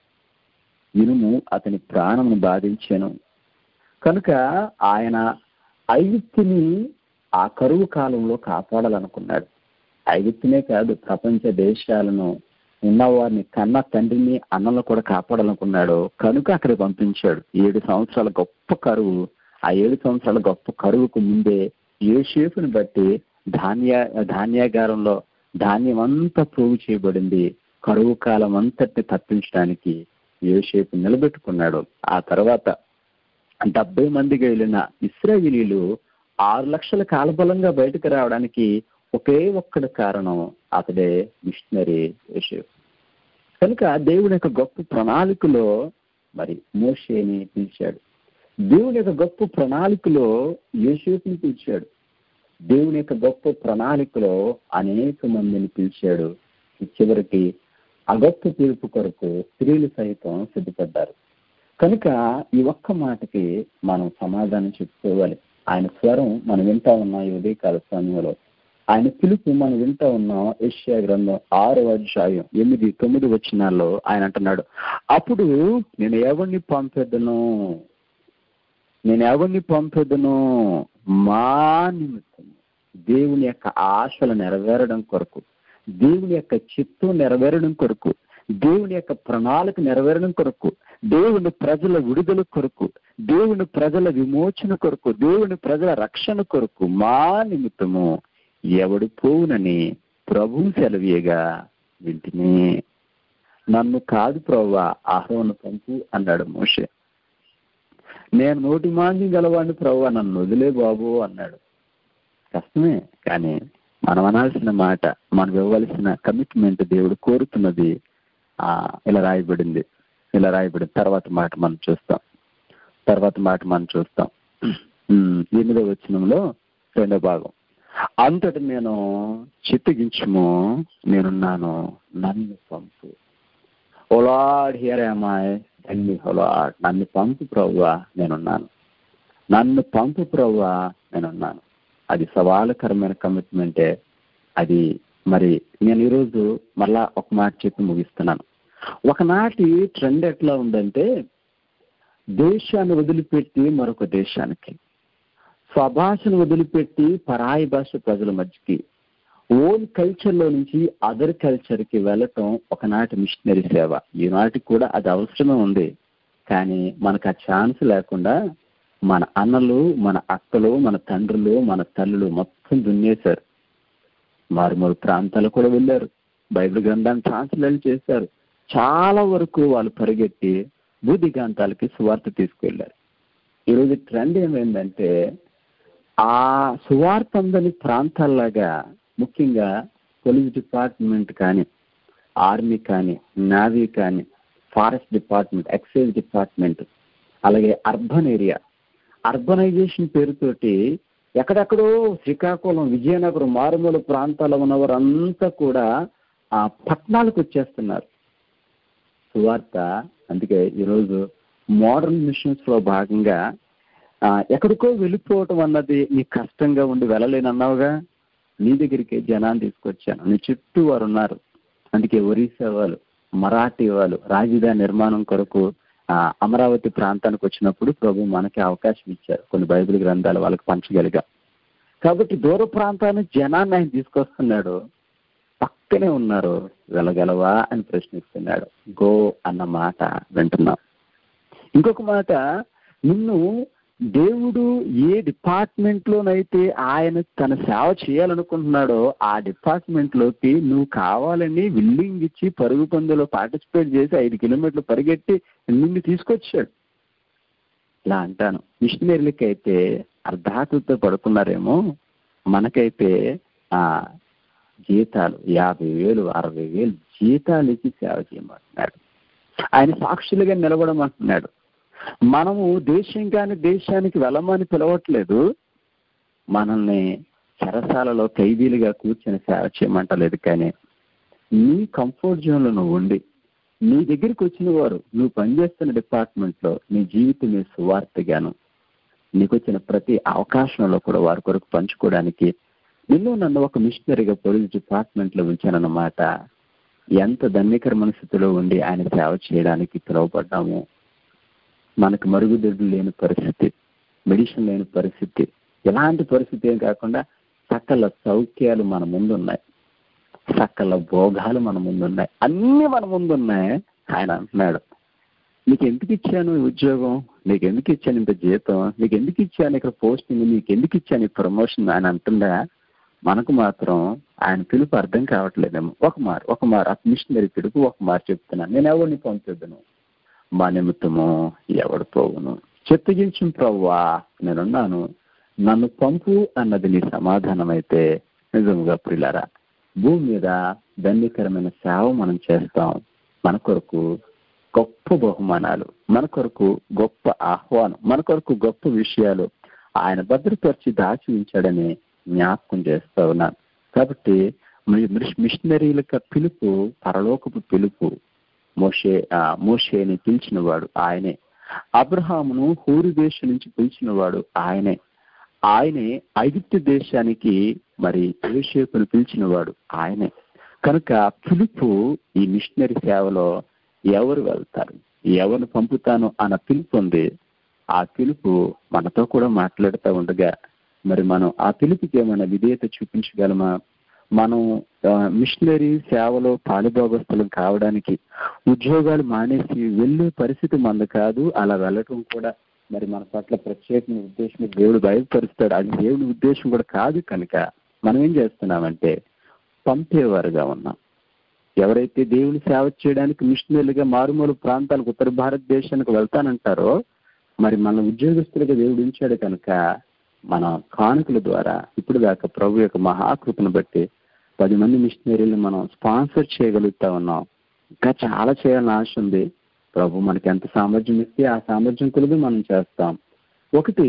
ఇనుము అతని ప్రాణమును బాధించాను కనుక ఆయన ఐగుప్తుని ఆ కరువు కాలంలో కాపాడాలనుకున్నాడు ఐగుప్తునే కాదు ప్రపంచ దేశాలను ఉన్నవారిని కన్న తండ్రిని అన్నలను కూడా కాపాడాలనుకున్నాడు కనుక అక్కడికి పంపించాడు ఏడు సంవత్సరాల గొప్ప కరువు ఆ ఏడు సంవత్సరాల గొప్ప కరువుకు ముందే యేషేపుని బట్టి ధాన్య ధాన్యాగారంలో ధాన్యం అంతా పోగు చేయబడింది కరువు కాలం అంతటిని తప్పించడానికి యేషేపు నిలబెట్టుకున్నాడు ఆ తర్వాత డెబ్బై మందిగా వెళ్ళిన ఇస్రాయిలీలు ఆరు లక్షల కాలబలంగా బయటకు రావడానికి ఒకే ఒక్కడి కారణం అతడే మిషనరీ యేషేపు కనుక దేవుని యొక్క గొప్ప ప్రణాళికలో మరి మోషేని పిలిచాడు దేవుని యొక్క గొప్ప ప్రణాళికలో యేషేపుని పిలిచాడు దేవుని యొక్క గొప్ప ప్రణాళికలో అనేక మందిని పిలిచాడు చివరికి ఆ గొప్ప తీర్పు కొరకు స్త్రీలు సైతం సిద్ధపడ్డారు కనుక ఈ ఒక్క మాటకి మనం సమాధానం చెప్పుకోవాలి ఆయన స్వరం మనం వింటా ఉన్నాం ఈ ఉదయకాల సమయంలో ఆయన పిలుపు మనం వింటా ఉన్నాం ఏషియా గ్రంథం ఆరో అధ్యాయం ఎనిమిది తొమ్మిది వచ్చినాల్లో ఆయన అంటున్నాడు అప్పుడు నేను ఎవరిని పంపెద్దను నేను ఎవరిని పంపెద్దను మా నిమిత్తం దేవుని యొక్క ఆశలు నెరవేరడం కొరకు దేవుని యొక్క చిత్తం నెరవేరడం కొరకు దేవుని యొక్క ప్రణాళిక నెరవేరడం కొరకు దేవుని ప్రజల విడుదల కొరకు దేవుని ప్రజల విమోచన కొరకు దేవుని ప్రజల రక్షణ కొరకు మా నిమిత్తము ఎవడు పోవునని ప్రభు సెలవీయగా వింటిని నన్ను కాదు ప్రవ్వా ఆహ్వాన పంపు అన్నాడు మోషే నేను నోటి మాంద్యం గలవాడిని ప్రవ్వా నన్ను వదిలే బాబు అన్నాడు కష్టమే కానీ మనం అనాల్సిన మాట మనం ఇవ్వవలసిన కమిట్మెంట్ దేవుడు కోరుతున్నది ఆ ఇలా రాయబడింది ఇలా రాయబడింది తర్వాత మాట మనం చూస్తాం తర్వాత మాట మనం చూస్తాం ఎనిమిదో వచ్చినంలో రెండో భాగం అంతటి నేను చిత్తగించము నేనున్నాను నన్ను పంపు ఒలాడ్ హియర్ ఏమాయ్ అన్ని ఒలాడ్ నన్ను పంపు ప్రవ్వా నేనున్నాను నన్ను పంపు ప్రవ్వా నేనున్నాను అది సవాలుకరమైన కమిట్మెంటే అది మరి నేను ఈరోజు మళ్ళా ఒక మాట చెప్పి ముగిస్తున్నాను ఒకనాటి ట్రెండ్ ఎట్లా ఉందంటే దేశాన్ని వదిలిపెట్టి మరొక దేశానికి స్వభాషను వదిలిపెట్టి పరాయి భాష ప్రజల మధ్యకి ఓన్ కల్చర్లో నుంచి అదర్ కల్చర్కి వెళ్ళటం ఒకనాటి మిషనరీ సేవ ఈనాటికి కూడా అది అవసరమే ఉంది కానీ మనకు ఆ ఛాన్స్ లేకుండా మన అన్నలు మన అక్కలు మన తండ్రులు మన తల్లులు మొత్తం దున్నేశారు మారుమూరు ప్రాంతాలు కూడా వెళ్ళారు బైబిల్ గ్రంథాన్ని ట్రాన్స్లేట్ చేశారు చాలా వరకు వాళ్ళు పరిగెట్టి భూదిగాంతాలకి సువార్త తీసుకెళ్లారు ఈరోజు ట్రెండ్ ఏమైందంటే ఆ సువార్త అందని ప్రాంతాల్లాగా ముఖ్యంగా పోలీస్ డిపార్ట్మెంట్ కానీ ఆర్మీ కానీ నావీ కానీ ఫారెస్ట్ డిపార్ట్మెంట్ ఎక్సైజ్ డిపార్ట్మెంట్ అలాగే అర్బన్ ఏరియా అర్బనైజేషన్ పేరుతోటి ఎక్కడెక్కడో శ్రీకాకుళం విజయనగరం మారుమూల ప్రాంతాల్లో ఉన్నవారు అంతా కూడా ఆ పట్టణాలకు వచ్చేస్తున్నారు సువార్త అందుకే ఈరోజు మోడర్న్ మిషన్స్ లో భాగంగా ఎక్కడికో వెళ్ళిపోవటం అన్నది నీకు కష్టంగా ఉండి వెళ్ళలేనన్నావుగా నీ దగ్గరికి జనాన్ని తీసుకొచ్చాను నీ చుట్టూ వారు ఉన్నారు అందుకే ఒరిస్సా వాళ్ళు మరాఠీ వాళ్ళు రాజధాని నిర్మాణం కొరకు అమరావతి ప్రాంతానికి వచ్చినప్పుడు ప్రభు మనకి అవకాశం ఇచ్చారు కొన్ని బైబిల్ గ్రంథాలు వాళ్ళకి పంచగలిగా కాబట్టి దూర ప్రాంతాన్ని జనాన్ని ఆయన తీసుకొస్తున్నాడు పక్కనే ఉన్నారు వెళ్ళగలవా అని ప్రశ్నిస్తున్నాడు గో అన్న మాట వింటున్నాం ఇంకొక మాట నిన్ను దేవుడు ఏ డిపార్ట్మెంట్ లోనైతే ఆయన తన సేవ చేయాలనుకుంటున్నాడో ఆ డిపార్ట్మెంట్ లోకి నువ్వు కావాలని విల్లింగ్ ఇచ్చి పరుగు పందులో పార్టిసిపేట్ చేసి ఐదు కిలోమీటర్లు పరిగెట్టి నిన్ను తీసుకొచ్చాడు ఇలా అంటాను మిషనరీలకి అయితే అర్ధాకృతో పడుతున్నారేమో మనకైతే ఆ జీతాలు యాభై వేలు అరవై వేలు జీతాలు ఇచ్చి సేవ చేయమంటున్నాడు ఆయన సాక్షులుగా నిలబడమంటున్నాడు మనము దేశం కాని దేశానికి వెళ్ళమని పిలవట్లేదు మనల్ని చెరసాలలో ఖైదీలుగా కూర్చొని సేవ చేయమంటలేదు కానీ నీ కంఫర్ట్ జోన్లో నువ్వు ఉండి నీ దగ్గరికి వచ్చిన వారు నువ్వు పనిచేస్తున్న డిపార్ట్మెంట్లో నీ జీవితమే సువార్తగాను నీకు వచ్చిన ప్రతి అవకాశంలో కూడా వారి కొరకు పంచుకోవడానికి నిన్ను నన్ను ఒక మిషనరీగా పోలీస్ డిపార్ట్మెంట్లో ఉంచానన్నమాట ఎంత ధన్యకర మనస్థితిలో ఉండి ఆయన సేవ చేయడానికి పిలువబడ్డాము మనకు మరుగుదొడ్లు లేని పరిస్థితి మెడిసిన్ లేని పరిస్థితి ఎలాంటి పరిస్థితి ఏం కాకుండా సకల సౌఖ్యాలు మన ముందు ఉన్నాయి సకల భోగాలు మన ముందు ఉన్నాయి అన్ని మన ముందు ఉన్నాయి ఆయన అంటున్నాడు నీకు ఎందుకు ఇచ్చాను ఈ ఉద్యోగం నీకు ఎందుకు ఇచ్చాను ఇంత జీతం నీకు ఎందుకు ఇచ్చాను ఇక్కడ పోస్టింగ్ నీకు ఎందుకు ఇచ్చాను ఈ ప్రమోషన్ ఆయన అంటుందా మనకు మాత్రం ఆయన పిలుపు అర్థం కావట్లేదేమో ఒక మారు ఒక మారు ఆ మిషనరీ పిలుపు ఒక మారు చెప్తున్నాను నేను ఎవరిని పంపిద్దును మా నిమిత్తము ఎవడు పోవును చిత్తగించిన ప్రవ్వా నేనున్నాను నన్ను పంపు అన్నది నీ సమాధానం అయితే నిజంగా ప్రిలారా భూమి మీద ధన్యకరమైన సేవ మనం చేస్తాం మన కొరకు గొప్ప బహుమానాలు మన కొరకు గొప్ప ఆహ్వానం మన కొరకు గొప్ప విషయాలు ఆయన భద్రపరిచి దాచి ఉంచాడని జ్ఞాపకం చేస్తా ఉన్నాను కాబట్టి మిషనరీల పిలుపు పరలోకపు పిలుపు మోషే మోషేని పిలిచిన వాడు ఆయనే అబ్రహామును హూరు దేశం నుంచి పిలిచిన వాడు ఆయనే ఆయనే ఐగుప్తు దేశానికి మరి యోషేపును పిలిచిన వాడు ఆయనే కనుక పిలుపు ఈ మిషనరీ సేవలో ఎవరు వెళ్తారు ఎవరు పంపుతాను అన్న పిలుపు ఉంది ఆ పిలుపు మనతో కూడా మాట్లాడుతూ ఉండగా మరి మనం ఆ పిలుపుకి ఏమైనా విధేయత చూపించగలమా మనం మిషనరీ సేవలో పాలిభాగస్తులం కావడానికి ఉద్యోగాలు మానేసి వెళ్ళే పరిస్థితి మనది కాదు అలా వెళ్ళటం కూడా మరి మన పట్ల ప్రత్యేకమైన ఉద్దేశం దేవుడు బయలుపరుస్తాడు అది దేవుని ఉద్దేశం కూడా కాదు కనుక మనం ఏం చేస్తున్నామంటే పంపేవారుగా ఉన్నాం ఎవరైతే దేవుని సేవ చేయడానికి మిషనరీలుగా మారుమూల ప్రాంతాలకు ఉత్తర భారతదేశానికి వెళ్తానంటారో మరి మన ఉద్యోగస్తులుగా దేవుడు ఉంచాడు కనుక మన కానుకల ద్వారా ఇప్పుడు దాకా ప్రభు యొక్క మహాకృపను బట్టి పది మంది మిషనరీలు మనం స్పాన్సర్ చేయగలుగుతా ఉన్నాం ఇంకా చాలా చేయాలని ఆశ ఉంది ప్రభు మనకి ఎంత సామర్థ్యం ఇస్తే ఆ సామర్థ్యం కొలిగి మనం చేస్తాం ఒకటి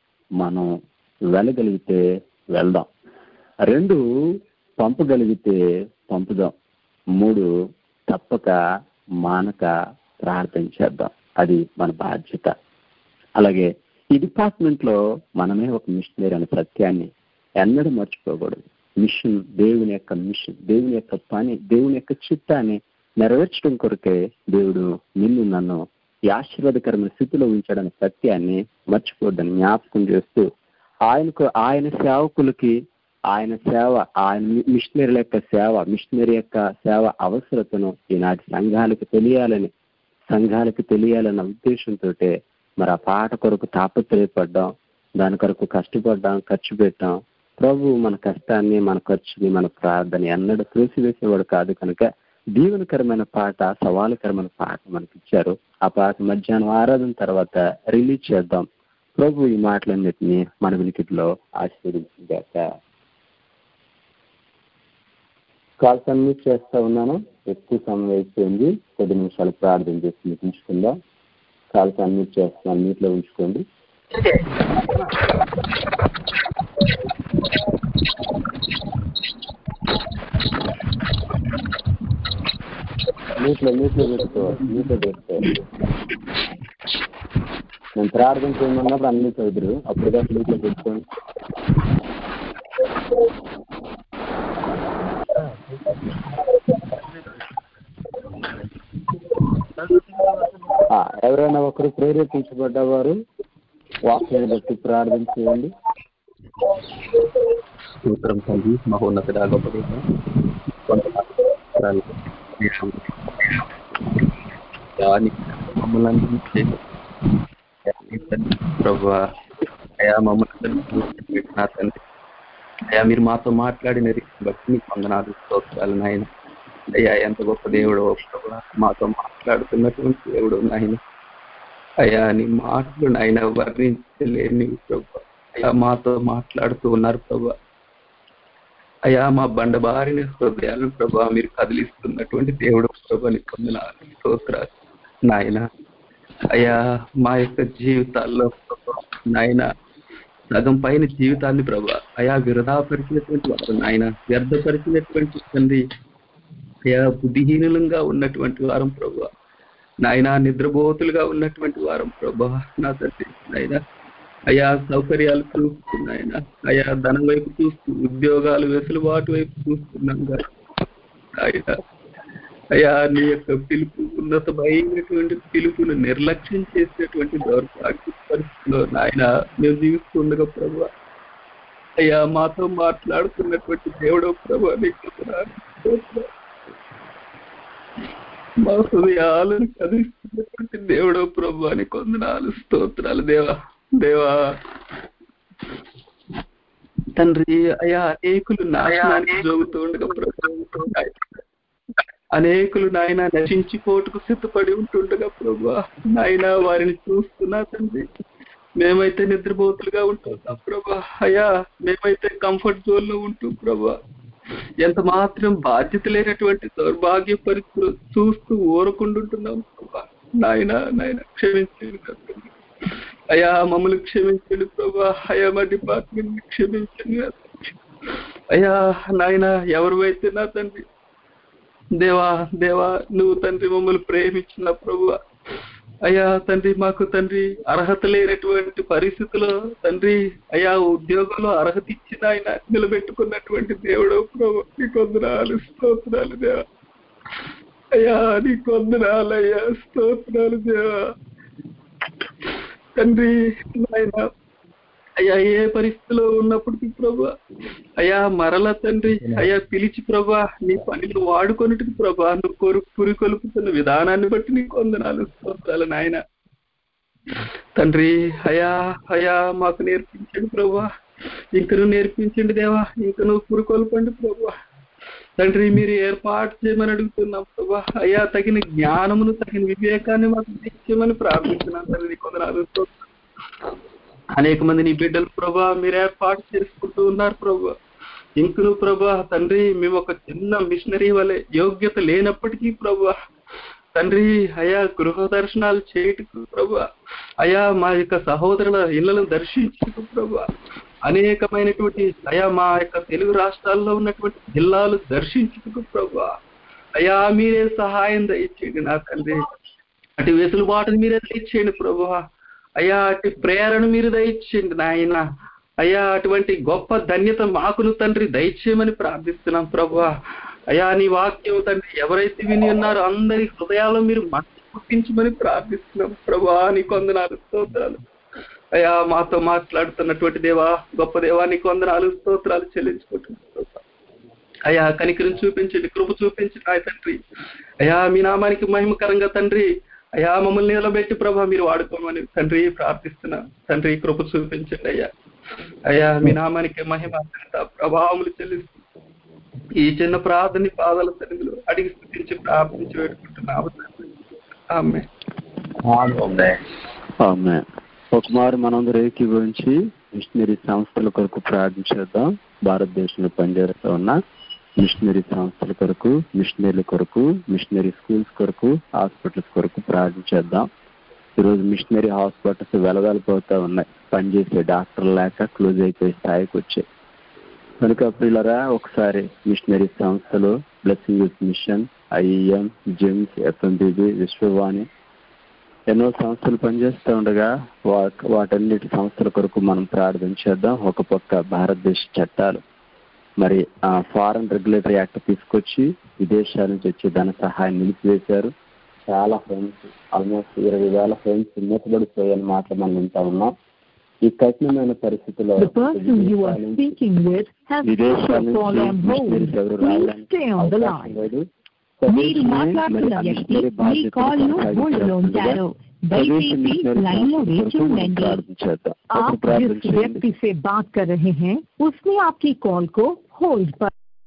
మనం వెళ్ళగలిగితే వెళ్దాం రెండు పంపగలిగితే పంపుదాం మూడు తప్పక మానక ప్రార్థన చేద్దాం అది మన బాధ్యత అలాగే ఈ డిపార్ట్మెంట్ లో మనమే ఒక మిషనరీ అనే సత్యాన్ని ఎన్నడూ మర్చిపోకూడదు మిషన్ దేవుని యొక్క మిషన్ దేవుని యొక్క పని దేవుని యొక్క చిత్తాన్ని నెరవేర్చడం కొరకే దేవుడు నిన్ను నన్ను ఈ ఆశీర్వాదకరమైన స్థితిలో ఉంచాడనే సత్యాన్ని మర్చిపోద్దని జ్ఞాపకం చేస్తూ ఆయనకు ఆయన సేవకులకి ఆయన సేవ ఆయన మిషనరీల యొక్క సేవ మిషనరీ యొక్క సేవ అవసరతను ఈనాటి సంఘాలకు తెలియాలని సంఘాలకు తెలియాలన్న ఉద్దేశంతో మరి ఆ పాట కొరకు తాపత్రయపడ్డాం దాని కొరకు కష్టపడ్డాం ఖర్చు పెట్టాం ప్రభు మన కష్టాన్ని మన ఖర్చుని మన ప్రార్థన ఎన్నడూ త్రోసివేసేవాడు కాదు కనుక దీవెనకరమైన పాట సవాలుకరమైన పాట మనకి ఇచ్చారు ఆ పాట మధ్యాహ్నం ఆరాధన తర్వాత రిలీజ్ చేద్దాం ప్రభు ఈ మాటలన్నిటినీ మన వినికిట్లో ఆశీర్వదించాక కాల్ సబ్మిట్ చేస్తా ఉన్నాను ఎక్కువ సమయం అయిపోయింది కొద్ది నిమిషాలు ప్రార్థన చేసి ముగించుకుందాం కాల్ సబ్మిట్ చేస్తున్నాను నీటిలో ఉంచుకోండి నీటిలో నీటిలో పెట్టుకోవాలి నీటిలో పెట్టుకోవాలి నేను ప్రార్థన చేయమన్నప్పుడు అన్ని చదువురు అప్పుడు దాకా నీటిలో పెట్టుకోండి ఎవరైనా ఒకరు ప్రేరేపించబడ్డవారు వాక్యాన్ని బట్టి ప్రార్థన చేయండి సూత్రం కలిగి మహోన్నతుడా గొప్ప దేవా, వందనాలు. దానికి మమ్మల్ని చేసి ప్రభా అయా మమ్మల్ని నా తండ్రి అయ్యా మీరు మాతో మాట్లాడిన రీతిని బట్టి మీకు వందనాలు స్తోత్రాలు నాయన అయ్యా ఎంత గొప్ప దేవుడు ప్రభా మాతో మాట్లాడుతున్నటువంటి దేవుడు నాయన అయ్యా నీ మాటలు నాయన వర్ణించలేని ప్రభా అయ్యా మాతో మాట్లాడుతూ ఉన్నారు ప్రభా అయ్యా మా బండబారిన హృదయాలను ప్రభా మీరు కదిలిస్తున్నటువంటి దేవుడు ప్రభా నీ పొందినాలు స్తోత్రాలు నాయన అయ్యా మా యొక్క జీవితాల్లో ప్రభా నాయన సగం పైన జీవితాన్ని ప్రభా అయా విరదాపరిచినటువంటి వారు నాయన వ్యర్థపరిచినటువంటి తండ్రి అయా బుద్ధిహీనులంగా ఉన్నటువంటి వారం ప్రభా నాయన నిద్రబోతులుగా ఉన్నటువంటి వారం ప్రభా నా తండ్రి నాయన అయా సౌకర్యాలు చూస్తూ నాయన అయా ధనం వైపు చూస్తూ ఉద్యోగాలు వెసులుబాటు వైపు చూస్తున్నాం కదా ఆయన అయ్యా నీ యొక్క పిలుపు ఉన్నతమైనటువంటి పిలుపును నిర్లక్ష్యం చేసేటువంటి దౌర్భాగ్య పరిస్థితిలో నాయన మేము జీవిస్తుండగా ప్రభు అయ్యా మాతో మాట్లాడుతున్నటువంటి దేవుడు ప్రభు నీకు వందనాలు. మా హృదయాలను కదిలిస్తున్నటువంటి దేవుడు ప్రభు అని కొందనాలు స్తోత్రాలు దేవా దేవా తండ్రి అయ్యా అనేకులు నాశనానికి జోగుతూ ఉండగా ప్రభు అనేకులు నాయన నశించిపోటుకు సిద్ధపడి ఉంటుండగా ప్రభా నాయన వారిని చూస్తున్నా తండ్రి మేమైతే నిద్రపోతులుగా ఉంటున్నాం ప్రభా అయ్యా మేమైతే కంఫర్ట్ జోన్ లో ఉంటూ ప్రభా ఎంత మాత్రం బాధ్యత లేనటువంటి దౌర్భాగ్య పరిస్థితులు చూస్తూ ఊరకుండుంటున్నాం ప్రభా నాయన నాయన క్షమించండి నా తండ్రి. అయ్యా మమ్మల్ని క్షమించండి ప్రభా అయ్యా మా డిపార్ట్మెంట్ క్షమించండి నా తండ్రి. అయ్యా నాయన ఎవరివైతే నా తండ్రి దేవా దేవా నువ్వు తండ్రి మమ్మల్ని ప్రేమించిన ప్రభు అయ్యా తండ్రి మాకు తండ్రి అర్హత లేనటువంటి పరిస్థితిలో తండ్రి అయ్యా ఉద్యోగంలో అర్హత ఇచ్చిన ఆయన నిలబెట్టుకున్నటువంటి దేవుడు ప్రభు నీ కొందనాలు స్తోత్రాలు దేవా అయ్యా నీ కొందనాలు అయ్యా స్తోత్రాలు దేవా తండ్రి నాయన అయ్యా ఏ పరిస్థితిలో ఉన్నప్పటికీ ప్రభా అయ్యా మరల తండ్రి అయ్యా పిలిచి ప్రభా నీ పనిలో వాడుకొనిటికి ప్రభా నువ్వు కొరు పురి కొలుపుతున్న విధానాన్ని బట్టి నీకు వందనాలు స్తోత్రాలు నాయన తండ్రి అయా అయా మాకు నేర్పించండి ప్రభా ఇంక నువ్వు నేర్పించండి దేవా ఇంక నువ్వు పురికొల్పండి ప్రభా తండ్రి మీరు ఏర్పాటు చేయమని అడుగుతున్నాం ప్రభా అయ్యా తగిన జ్ఞానమును తగిన వివేకాన్ని మాకు తెచ్చేయమని ప్రార్థిస్తున్నాం తండ్రి నీకు వందనాలు స్తోత్రాలు. అనేక మంది నీ బిడ్డలు ప్రభా మీరు ఏర్పాటు చేసుకుంటూ ఉన్నారు ప్రభా ఇంకను ప్రభా తండ్రి మేము ఒక చిన్న మిషనరీ వలె యోగ్యత లేనప్పటికీ ప్రభా తండ్రి అయా గృహ దర్శనాలు చేయటకు ప్రభా అయా మా యొక్క సహోదరుల ఇళ్లను దర్శించుటకు ప్రభా అనేకమైనటువంటి అయా మా యొక్క తెలుగు రాష్ట్రాల్లో ఉన్నటువంటి జిల్లాలు దర్శించుటకు ప్రభా అయా మీరే సహాయం దయచేయండి నా తండ్రి అటు వెసులుబాటును మీరే దయచేయండి ప్రభా అయ్యా అటు ప్రేరణ మీరు దయచేయండి నాయన అయ్యా అటువంటి గొప్ప ధన్యత మాకును తండ్రి దయచేయమని ప్రార్థిస్తున్నాం ప్రభా అయ్యా నీ వాక్యం తండ్రి ఎవరైతే విని ఉన్నారో అందరి హృదయాల్లో మీరు మట్టి పుట్టించమని ప్రార్థిస్తున్నాం ప్రభా నీ కొందనాలు స్తోత్రాలు అయ్యా మాతో మాట్లాడుతున్నటువంటి దేవా గొప్ప దేవా నీ కొందనాలు స్తోత్రాలు చెల్లించుకుంటున్నాం ప్రభా. అయ్యా కనికరం చూపించండి కృప చూపించండి ఆయన తండ్రి అయ్యా మీ నామానికి మహిమకరంగా తండ్రి అయ్యా మమ్మల్ని నిలబెట్టి ప్రభా మీరు వాడుకోమని తండ్రి ప్రార్థిస్తున్నా తండ్రి కృప చూపించండి అయ్యా అయ్యా మీ నామానికి మహిమ ఘనత, ప్రభావములు చెల్లిస్తూ ఈ చిన్న ప్రార్థన పాదాల సన్నిధిలో అడిగి స్థుతించి ప్రార్థించి వేడుకుంటున్నాము తండ్రి. ఆమేన్. ఆమె ఒక మారు మనందరూ ఏకీభవించి మిషనరీ సంస్థల కొరకు ప్రార్థించేద్దాం భారతదేశంలో పనిచేస్తూ ఉన్న మిషనరీ సంస్థల కొరకు మిషనరీల కొరకు మిషనరీ స్కూల్స్ కొరకు హాస్పిటల్స్ కొరకు ప్రార్థించేద్దాం ఈరోజు మిషనరీ హాస్పిటల్స్ వెలవెలిపోతా ఉన్నాయి పనిచేసే డాక్టర్ లేక క్లోజ్ అయిపోయే స్థాయికి వచ్చాయి కనుక ప్రియులరా ఒకసారి మిషనరీ సంస్థలు blessing mission IM GEMS FMBB Vishwavani ఎన్నో సంస్థలు పనిచేస్తూ ఉండగా వా- వాటన్నిటి సంస్థల కొరకు మనం ప్రార్థన చేద్దాం ఒక పక్క భారతదేశ చట్టాలు మరి ఆ ఫారెన్ రెగ్యులేటరీ యాక్ట్ తీసుకొచ్చి విదేశాల నుంచి వచ్చే ధన సహాయం నిలిపివేశారు చాలా ఫ్రెండ్స్ ఆల్మోస్ట్ ఇరవై వేల ఫ్రెండ్స్ మూతబడిపోయాయని మాటలు మనం వింటా ఉన్నాం ఈ కఠినమైన పరిస్థితిలో The person you are speaking with has విదేశాల also called on నుంచి hold. మిషనరీస్ ఎవరు Please రావడానికి stay on the అవకాశం line. లేదు మీరు మరి మాట్లాడుతున్న ఆ వ్యక్తి మిషనరీ మీ బాధ్యతలు కాల్ ను హోల్డ్ లో కొనసాగించాల్సిందిగా ఉంచారు స్వదేశీ దయచేసి మిషనరీ లైన్ లో ట్రాన్స్పోర్ట్ వేచి కొరకు మనం ఉండండి ప్రార్థన చేద్దాం అప్పుడు आप ప్రార్థన जिस చేయండి व्यक्ति से बात कर रहे हैं उसने आपकी कॉल को होल्ड पर